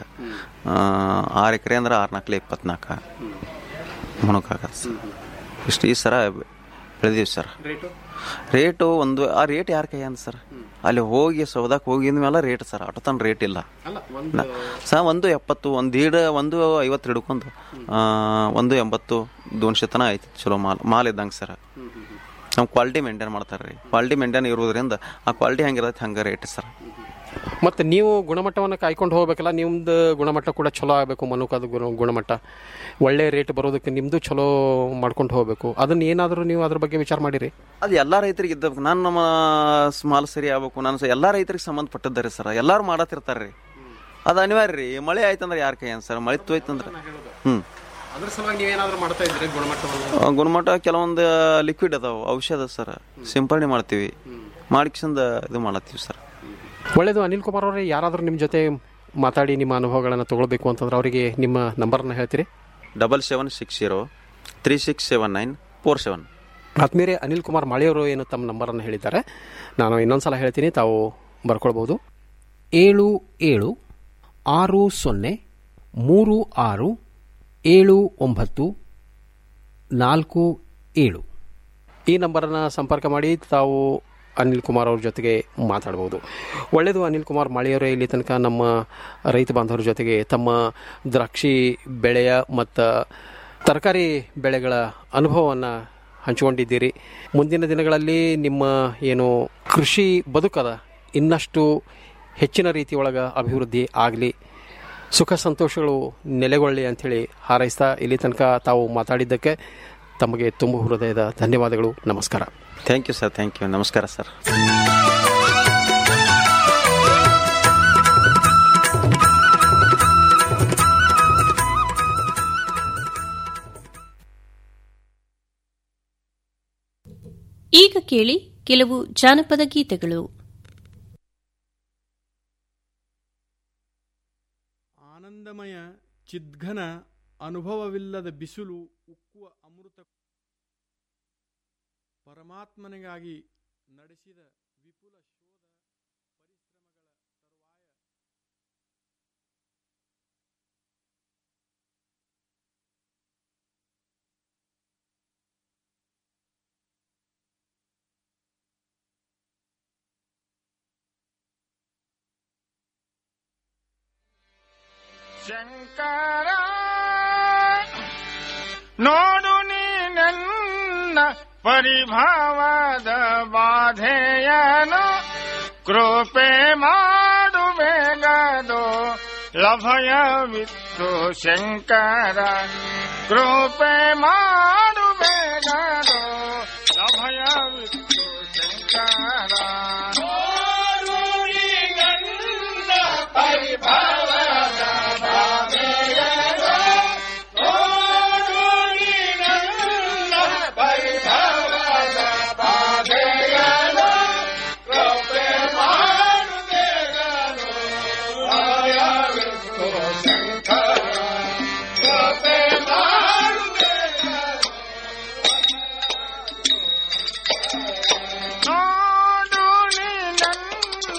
K: ಆರು ಎಕರೆ ಅಂದ್ರೆ ಆರು ನಾಲ್ಕಲೆ ಇಪ್ಪತ್ನಾಲ್ಕು ಮುನುಕ ಆಗತ್ತೆ ಸರ್ ಇಷ್ಟು ಈ ಸರ ಬೆಳೆದೀವಿ ಸರ್ ರೇಟು ಒಂದು ಆ ರೇಟ್ ಯಾರ ಕೈ ಅಂತ ಸರ್ ಅಲ್ಲಿ ಹೋಗಿ ಸೌದಾಕ್ ಹೋಗಿದ ಮೇಲೆ ರೇಟ್ ಸರ್ ಅಟೋ ತನ ರೇಟ್ ಇಲ್ಲ ಸರ್ ಒಂದು ಎಪ್ಪತ್ತು ಒಂದು ದೀಡ್ ಒಂದು ಐವತ್ತು ಹಿಡ್ಕೊಂಡು ಆ, ಒಂದು ಎಂಬತ್ತು ದೋನ್ಶೆ ತನ ಐತಿ ಚಲೋ ಮಾಲ್ ಮಾಲ್ ಇದ್ದಂಗೆ ಸರ್ ನಾವು ಕ್ವಾಲಿಟಿ ಮೇಂಟೈನ್ ಮಾಡ್ತಾರೆ ರೀ ಕ್ವಾಲಿಟಿ ಮೇಂಟೈನ್ ಇರೋದ್ರಿಂದ ಆ ಕ್ವಾಲಿಟಿ ಹೆಂಗಿರತ್ತೆ ಹಂಗೆ ರೇಟ್ ಸರ್
I: ಮತ್ತು ನೀವು ಗುಣಮಟ್ಟವನ್ನು ಕಾಯ್ಕೊಂಡು ಹೋಗ್ಬೇಕಲ್ಲ ನಿಮ್ದು ಗುಣಮಟ್ಟ ಕೂಡ ಚಲೋ ಆಗಬೇಕು ಮನುಕದ ಗುಣ ಗುಣಮಟ್ಟ ಒಳ್ಳೆ ರೇಟ್ ಬರೋದಕ್ಕೆ ನಿಮ್ಮದು ಚಲೋ ಮಾಡ್ಕೊಂಡು ಹೋಗಬೇಕು ಅದನ್ನ ಏನಾದರೂ ನೀವು ಅದ್ರ ಬಗ್ಗೆ ವಿಚಾರ ಮಾಡಿರಿ
K: ಅದು ಎಲ್ಲ ರೈತರಿಗೆ ಇದ್ದಬೇಕು ನಾನು ನಮ್ಮ ಸ್ಮಾಲ್ ಸರಿ ಆಗ್ಬೇಕು ನಾನು ಸ- ಎಲ್ಲಾ ರೈತರಿಗೆ ಸಂಬಂಧಪಟ್ಟಿದ್ದಾರೆ ಸರ್ ಎಲ್ಲಾರು ಮಾಡತ್ತಿರ್ತಾರೆ ರೀ ಅದು ಅನಿವಾರ್ಯ ರೀ ಮಳೆ ಆಯ್ತಂದ್ರೆ ಯಾರ ಕೈ ಸರ್ ಮಳೆ ಹೋಯ್ತಂದ್ರೆ ಹ್ಮ್
I: ಅದ್ರ ಸಲುವಾಗಿ ನೀವೇನಾದರೂ ಮಾಡ್ತಾ ಇದ್ರಿ ಗುಣಮಟ್ಟವನ್ನು
K: ಆ, ಗುಣಮಟ್ಟ ಕೆಲವೊಂದು ಲಿಕ್ವಿಡ್ ಅದಾವ ಔಷಧ ಸರ್ ಸಿಂಪರಣೆ ಮಾಡ್ತೀವಿ ಮಾಡಿಕ್ಸಿಂದ ಇದು ಮಾಡತ್ತೀವಿ ಸರ್
I: ಒಳ್ಳೇದು ಅನಿಲ್ ಕುಮಾರ್ ಅವರೇ ಯಾರಾದರೂ ನಿಮ್ಮ ಜೊತೆ ಮಾತಾಡಿ ನಿಮ್ಮ ಅನುಭವಗಳನ್ನು ತಗೊಳ್ಬೇಕು ಅಂತಂದ್ರೆ ಅವರಿಗೆ ನಿಮ್ಮ ನಂಬರ್ನ ಹೇಳ್ತೀರಿ
K: double seven six zero three six seven nine four seven
I: ಆದ್ಮೇಲೆ ಅನಿಲ್ ಕುಮಾರ್ ಮಾಳಿಯವರು ಏನು ತಮ್ಮ ನಂಬರನ್ನು ಹೇಳಿದ್ದಾರೆ ನಾನು ಇನ್ನೊಂದ್ಸಲ ಹೇಳ್ತೀನಿ ತಾವು ಬರ್ಕೊಳ್ಬೋದು ಏಳು ಏಳು ಆರು ಸೊನ್ನೆ ಮೂರು ಆರು ಏಳು ಒಂಬತ್ತು ನಾಲ್ಕು ಏಳು ಈ ನಂಬರನ್ನು ಸಂಪರ್ಕ ಮಾಡಿ ತಾವು ಅನಿಲ್ ಕುಮಾರ್ ಅವ್ರ ಜೊತೆಗೆ ಮಾತಾಡ್ಬೋದು ಒಳ್ಳೆಯದು ಅನಿಲ್ ಕುಮಾರ್ ಮಾಳಿಯವರೇ ಇಲ್ಲಿ ತನಕ ನಮ್ಮ ರೈತ ಬಾಂಧವರ ಜೊತೆಗೆ ತಮ್ಮ ದ್ರಾಕ್ಷಿ ಬೆಳೆಯ ಮತ್ತು ತರಕಾರಿ ಬೆಳೆಗಳ ಅನುಭವವನ್ನು ಹಂಚಿಕೊಂಡಿದ್ದೀರಿ ಮುಂದಿನ ದಿನಗಳಲ್ಲಿ ನಿಮ್ಮ ಏನು ಕೃಷಿ ಬದುಕದ ಇನ್ನಷ್ಟು ಹೆಚ್ಚಿನ ರೀತಿಯೊಳಗೆ ಅಭಿವೃದ್ಧಿ ಆಗಲಿ ಸುಖ ಸಂತೋಷಗಳು ನೆಲೆಗೊಳ್ಳಿ ಅಂಥೇಳಿ ಹಾರೈಸ್ತಾ ಇಲ್ಲಿ ತನಕ ತಾವು ಮಾತಾಡಿದ್ದಕ್ಕೆ ತಮಗೆ ತುಂಬ ಹೃದಯದ ಧನ್ಯವಾದಗಳು ನಮಸ್ಕಾರ
K: thank you sir thank you ನಮಸ್ಕಾರ ಸರ್
B: ಈಗ ಕೇಳಿ ಕೆಲವು ಜಾನಪದ ಗೀತೆಗಳು
L: ಆನಂದಮಯ ಚಿದ್ಘನ ಅನುಭವವಿಲ್ಲದ ಬಿಸಿಲು ಉಕ್ಕುವ ಅಮೃತ ಪರಮಾತ್ಮನಿಗಾಗಿ ನಡೆಸಿದ ವಿಪುಲ ಶೋಧ ಪರಿಶ್ರಮಗಳ ತರುವಾಯ
D: ಶಂಕರ ನೋಡು ನೀ ನನ್ನ ಪರಿಭಾವದ ಬಾಧೆಯನು ಕೃಪೆ ಮಾಡುವೆಗದು ಲಭಯವಿತ್ತು ಶಂಕರ ಕೃಪೆ ಮಾಡುವೆಗದು ಲಭಯವಿತ್ತು ಶಂಕರ ನೋಡು ನೀ ನನ್ನ ಪರಿಭಾವದ ಬಾಧೆಯನು ನೋಡು ನೀ ನನ್ನ ಪರಿಭಾವದ ಬಾಧೆಯನು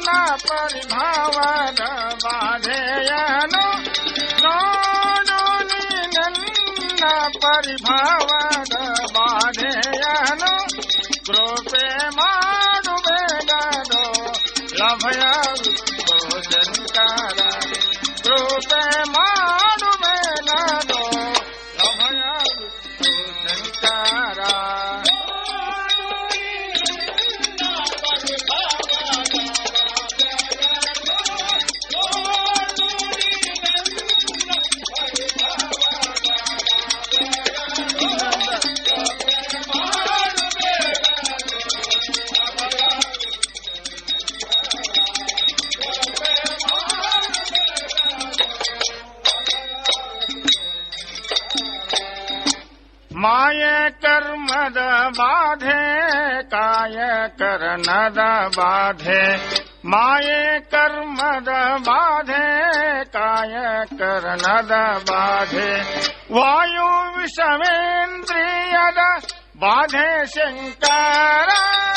D: ನನ್ನ ಪರಿಭಾವದ ಬಾಧೆಯನು ನೋಡು ನೀ ನನ್ನ ಪರಿಭಾವದ ಬಾಧೆಯನು ಕೃಪೆ ಮಾಡುವೆಗದು ಲಭಯ ಶಂಕರ ಕೃಪೆ ಮಾಡುವೆಗದು ಲಭಯ ಶಂಕರ ಮಾಯ ಕರ್ಮದ ಬಾಧೆ ಕಾಯ ಕರ್ಣದ ಬಾಧೆ ಮಾಯೆ ಕರ್ಮದ ಬಾಧೆ ಕಾಯ ಕರ್ಣದ ಬಾಧೆ ವಾಯು ವಿಷವೇಂದ್ರಿಯದ ಬಾಧೆ ಶಂಕರ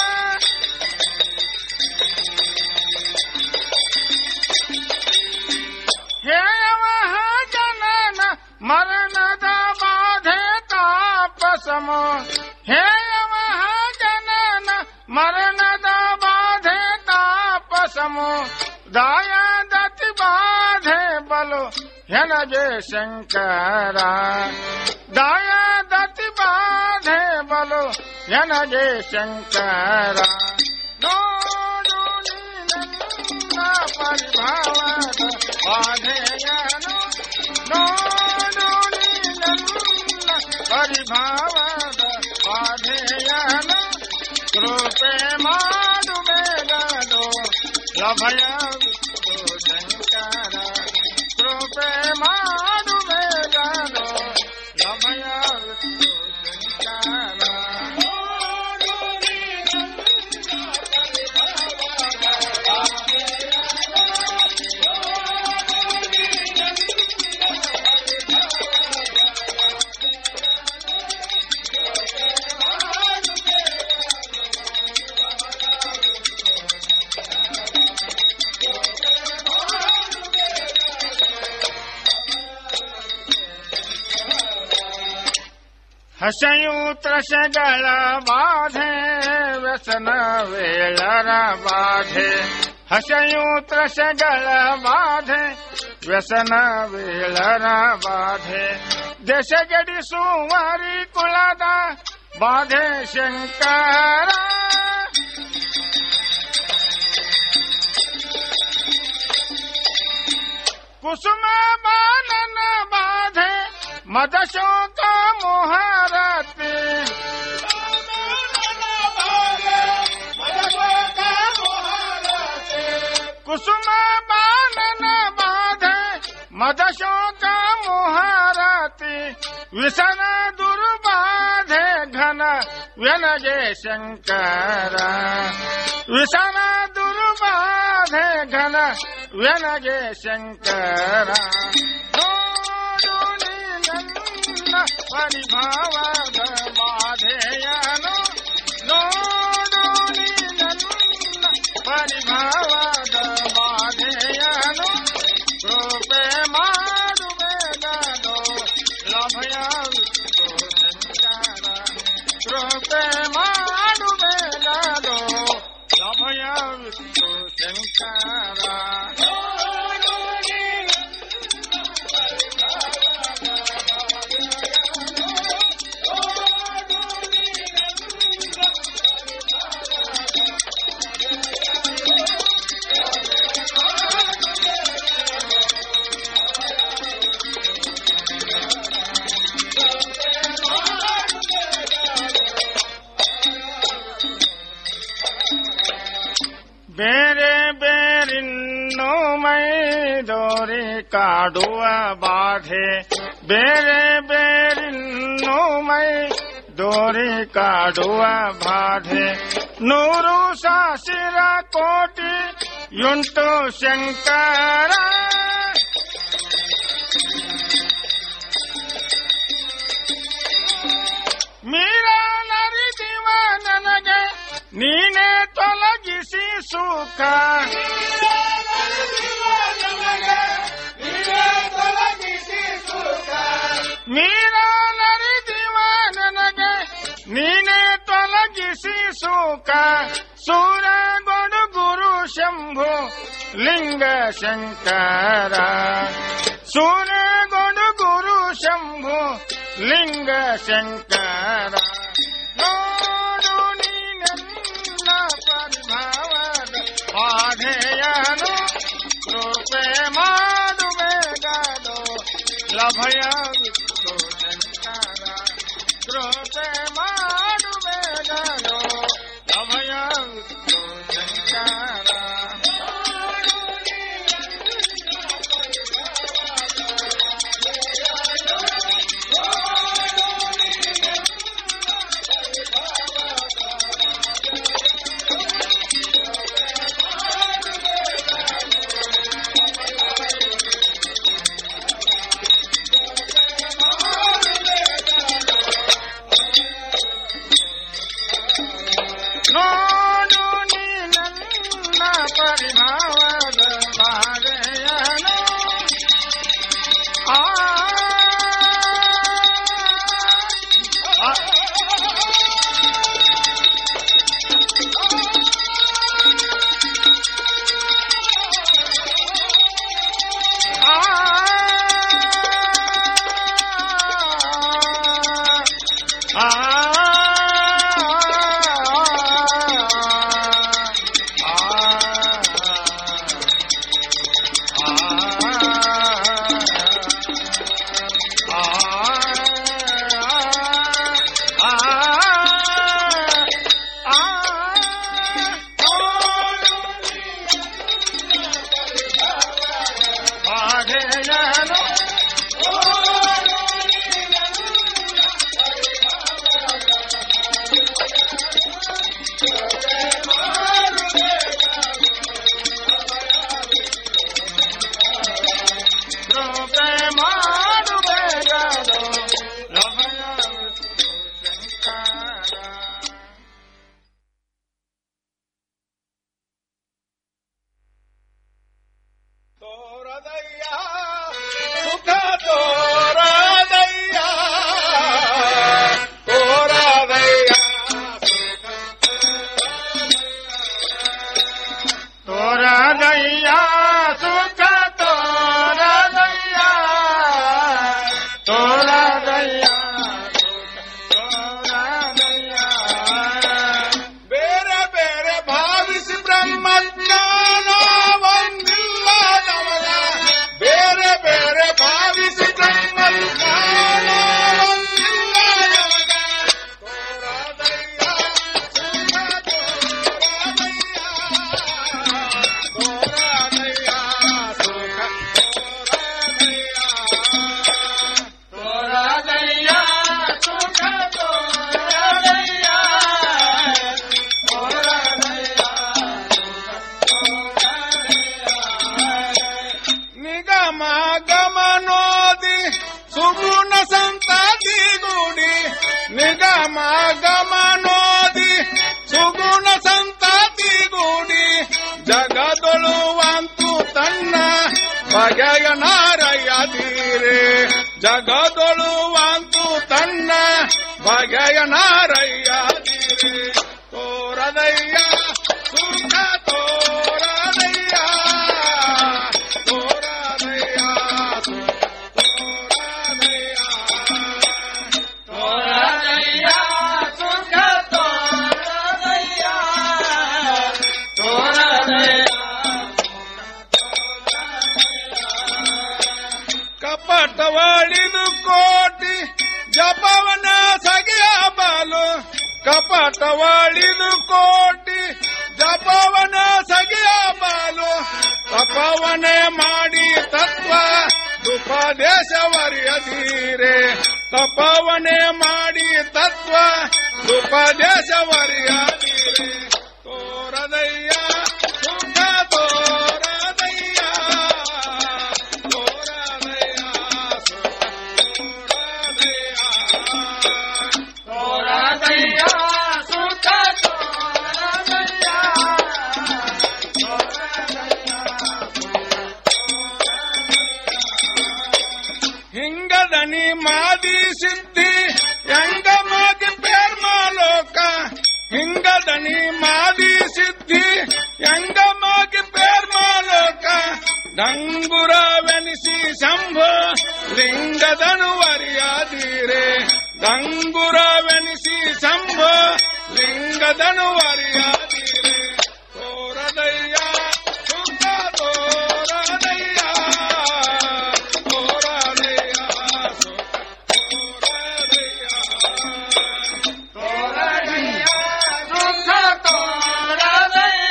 D: ಹೇಯವಹ ಜನನ ಮರಣದ ಬಾಧೆ ತಾಪಸಮೋ ಹೇಯವಹ ಜನನ ಮರಣದ ಬಾಧೆ ತಾಪಸಮೋ ದಾಯದತಿ ಬಾಧೆ ಬಲು ಹೆನಗೆ ಶಂಕರ ದಾಯದತಿ ಬಾಧೆ ಬಲು ಹೆನಗೆ ಶಂಕರ ನೋಡು ನೀ ನನ್ನ ಪರಿಭಾವದ ಬಾಧೆಯನು ನೋಡು ನೀ ನನ್ನ ಪರಿಭಾವದ ಬಾಧೆಯನು ಕೃಪೆ ಮಾಡುವೆಗನು ಲಭಯ ಶಂಕರ ಕೃಪೆ ಮಾಡುವೆಗನು ಲಭಯ ಶಂಕರ ಹಸೆಯು ತ್ರಸಗಳ ಬಾಧೆ ವ್ಯಸನ ವೇಳರ ಬಾಧೆ ಹಸೆಯು ತ್ರಸಗಳ ಬಾಧೆ ವ್ಯಸನ ವೇಳರ ಬಾಧೆ ದೆಸೆಗಡಿಸುವರಿ ಕುಲದ ಬಾಧೆ ಶಂಕರ ಕುಸುಮ ಬಾಲನ ಬಾಧೆ ಮದ ಶೋಕ ಮೋಹರತಿ ಕುಸುಮ ಬಾಲನ ಬಾಧೆ ಮದ ಶೋಕ ಮೋಹರತಿ ವಿಸನ ದುರ್ಬಾಧೆ ಘನ ವ್ಯನಗೆ ಶಂಕರ ವಿಸನ ದುರ್ಬಾಧೆ ಘನ ವ್ಯನಗೆ ಶಂಕರ ನೋಡು ನೀ ನನ್ನ ಪರಿಭಾವದ ಬಾಧೆಯನು ನೋಡು ನೀ ನನ್ನ ಪರಿಭಾವದ ಬಾಧೆಯನು ಕೃಪೆ ಮಾಡುವೆಗನು ಲಭಯ ಶಂಕರ ಕೃಪೆ ಮಾಡುವೆಗನು ಲಭಯ ಶಂಕರ ಬೇರೆ ಬೇರಿನ್ನು ಮೈದೋರಿ ಕಾಡುವ ಬಾಧೆ ಬೇರೆ ಬೇರಿನ್ನು ಮೈ ದೋರಿ ಕಾಡುವ ಬಾಧೆ ನೂರು ಸಾವಿರ ಕೋಟಿ ಯುಂಟು ಶಂಕರ ಮೀರ ನರಿದಿವ ನನಗೆ ನೀನೇ ತೊಲಗ ತೊಲಗಿಸಿ ಸುಖ ಮೀರಾ ನರಿದಿವ ನನಗೆ ನೀನೇ ತೊಲಗಿಸಿ ಸುಖ ಸೂರ ಗೊಡು ಗುರು ಶಂಭು ಲಿಂಗ ಶಂಕರ ಸೂರ ಗೊಡು ಗುರು ಶಂಭು ಲಿಂಗ ಶಂಕರ ನೋಡು ನೀನೆಲ್ಲ ಪರಿಭಾವದ ಬಾಧೆಯನು ಕೃಪೆ ಮಾಡುವೆಗದು ಲಭಯ ವಿಷ್ಣು ಶಂಕರ ಕೃಪೆ ಮಾಡುವೆಗದು ಲಭಯ ವಿಷ್ಣು ಶಂಕರ ನೋಡು ನೀ ನನ್ನ ಪರಿಭಾವದ ಬಾಧೆಯನು ಆ ಕೃಪೆ ಮಾಡುವೆಗದು ಲಭಯ ಶಂಕರ ತೋರದಯ್ಯ ಸುಖ ತೋರದಯ್ಯ ತೋರದಯ್ಯ ತೋರದಯ್ಯ ಸುಖ ತೋರದಯ್ಯ ತೋರದಯ್ಯ ಬೇರೆ ಬೇರೆ ಭಾವಿಸಿ ಬ್ರಹ್ಮಜ್ಞಾನ ಒಂದಿಲ್ಲ ನಮಗ ಬೇರೆ ಬೇರೆ ಭಾವಿಸಿ ಬ್ರಹ್ಮಜ್ಞಾನ ಒಂದಿಲ್ಲ ನಮಗ ತೋರದಯ್ಯ ತೋರದಯ್ಯ ಸುಖ ತೋರದಯ್ಯ ನಿಗಮ ಗಮನೋದಿ ಸುಗುಣ ಸಂತತಿ ಗುಡಿ ನಿಗಮ ಗಮನೋದಿ ಸುಗುಣ ಸಂತತಿ ಗುಡಿ ಜಗದೊಳುವಂತು ತನ್ನ ಬಗೆಯ ನಾರಯ್ಯದೀರೆ ಜಗದೊಳುವಂತು ತನ್ನ ಬಗೆಯ ನಾರಯ್ಯದೀರೆ ತೋರದಯ್ಯ ಸುಖ ತೋರದಯ್ಯ ತೋರದಯ್ಯ ತೋರದಯ್ಯ ಸುಖ ತೋರದಯ್ಯ ತೋರದಯ್ಯ ಕಪಟವಾಡಿದು ಕೋಟಿ ಜಪವನ ಸಗಿಯ ಬಾಲು ಕಪಟವಾಡಿದು ಕೋಟಿ ಜಪವನ ಸಗಿಯ ಬಾಲು ತಪವನೆ ಮಾಡಿ ತತ್ವ ಉಪದೇಶವರಿಯದೀರೆ ತಪವನೆ ಮಾಡಿ ತತ್ವ ಉಪದೇಶವರಿಯದೀರೆ ತೋರದಯ್ಯ ಸುಖ ತೋರದಯ್ಯ ತೋರದಯ್ಯ ಸುಖ ತೋರದಯ್ಯ ಮಾದಿ ಸಿದ್ಧಿ ಎಂಗಮಾಗಿ ಪೇರ್ಮಾಲೋಕ ಹಿಂಗದನಿ ಮಾದಿ ಸಿದ್ಧಿ ಎಂಗಮಾಗಿ ಪೇರ್ಮಾಲೋಕ ಡಂಗುರವೆನಿಸಿ ಶಂಭೋ ಲಿಂಗದನು ವರಿಯಾದೀರೆ ಡಂಗುರವೆನಿಸಿ ಶಂಭೋ ಲಿಂಗದನು ವರಿಯಾದ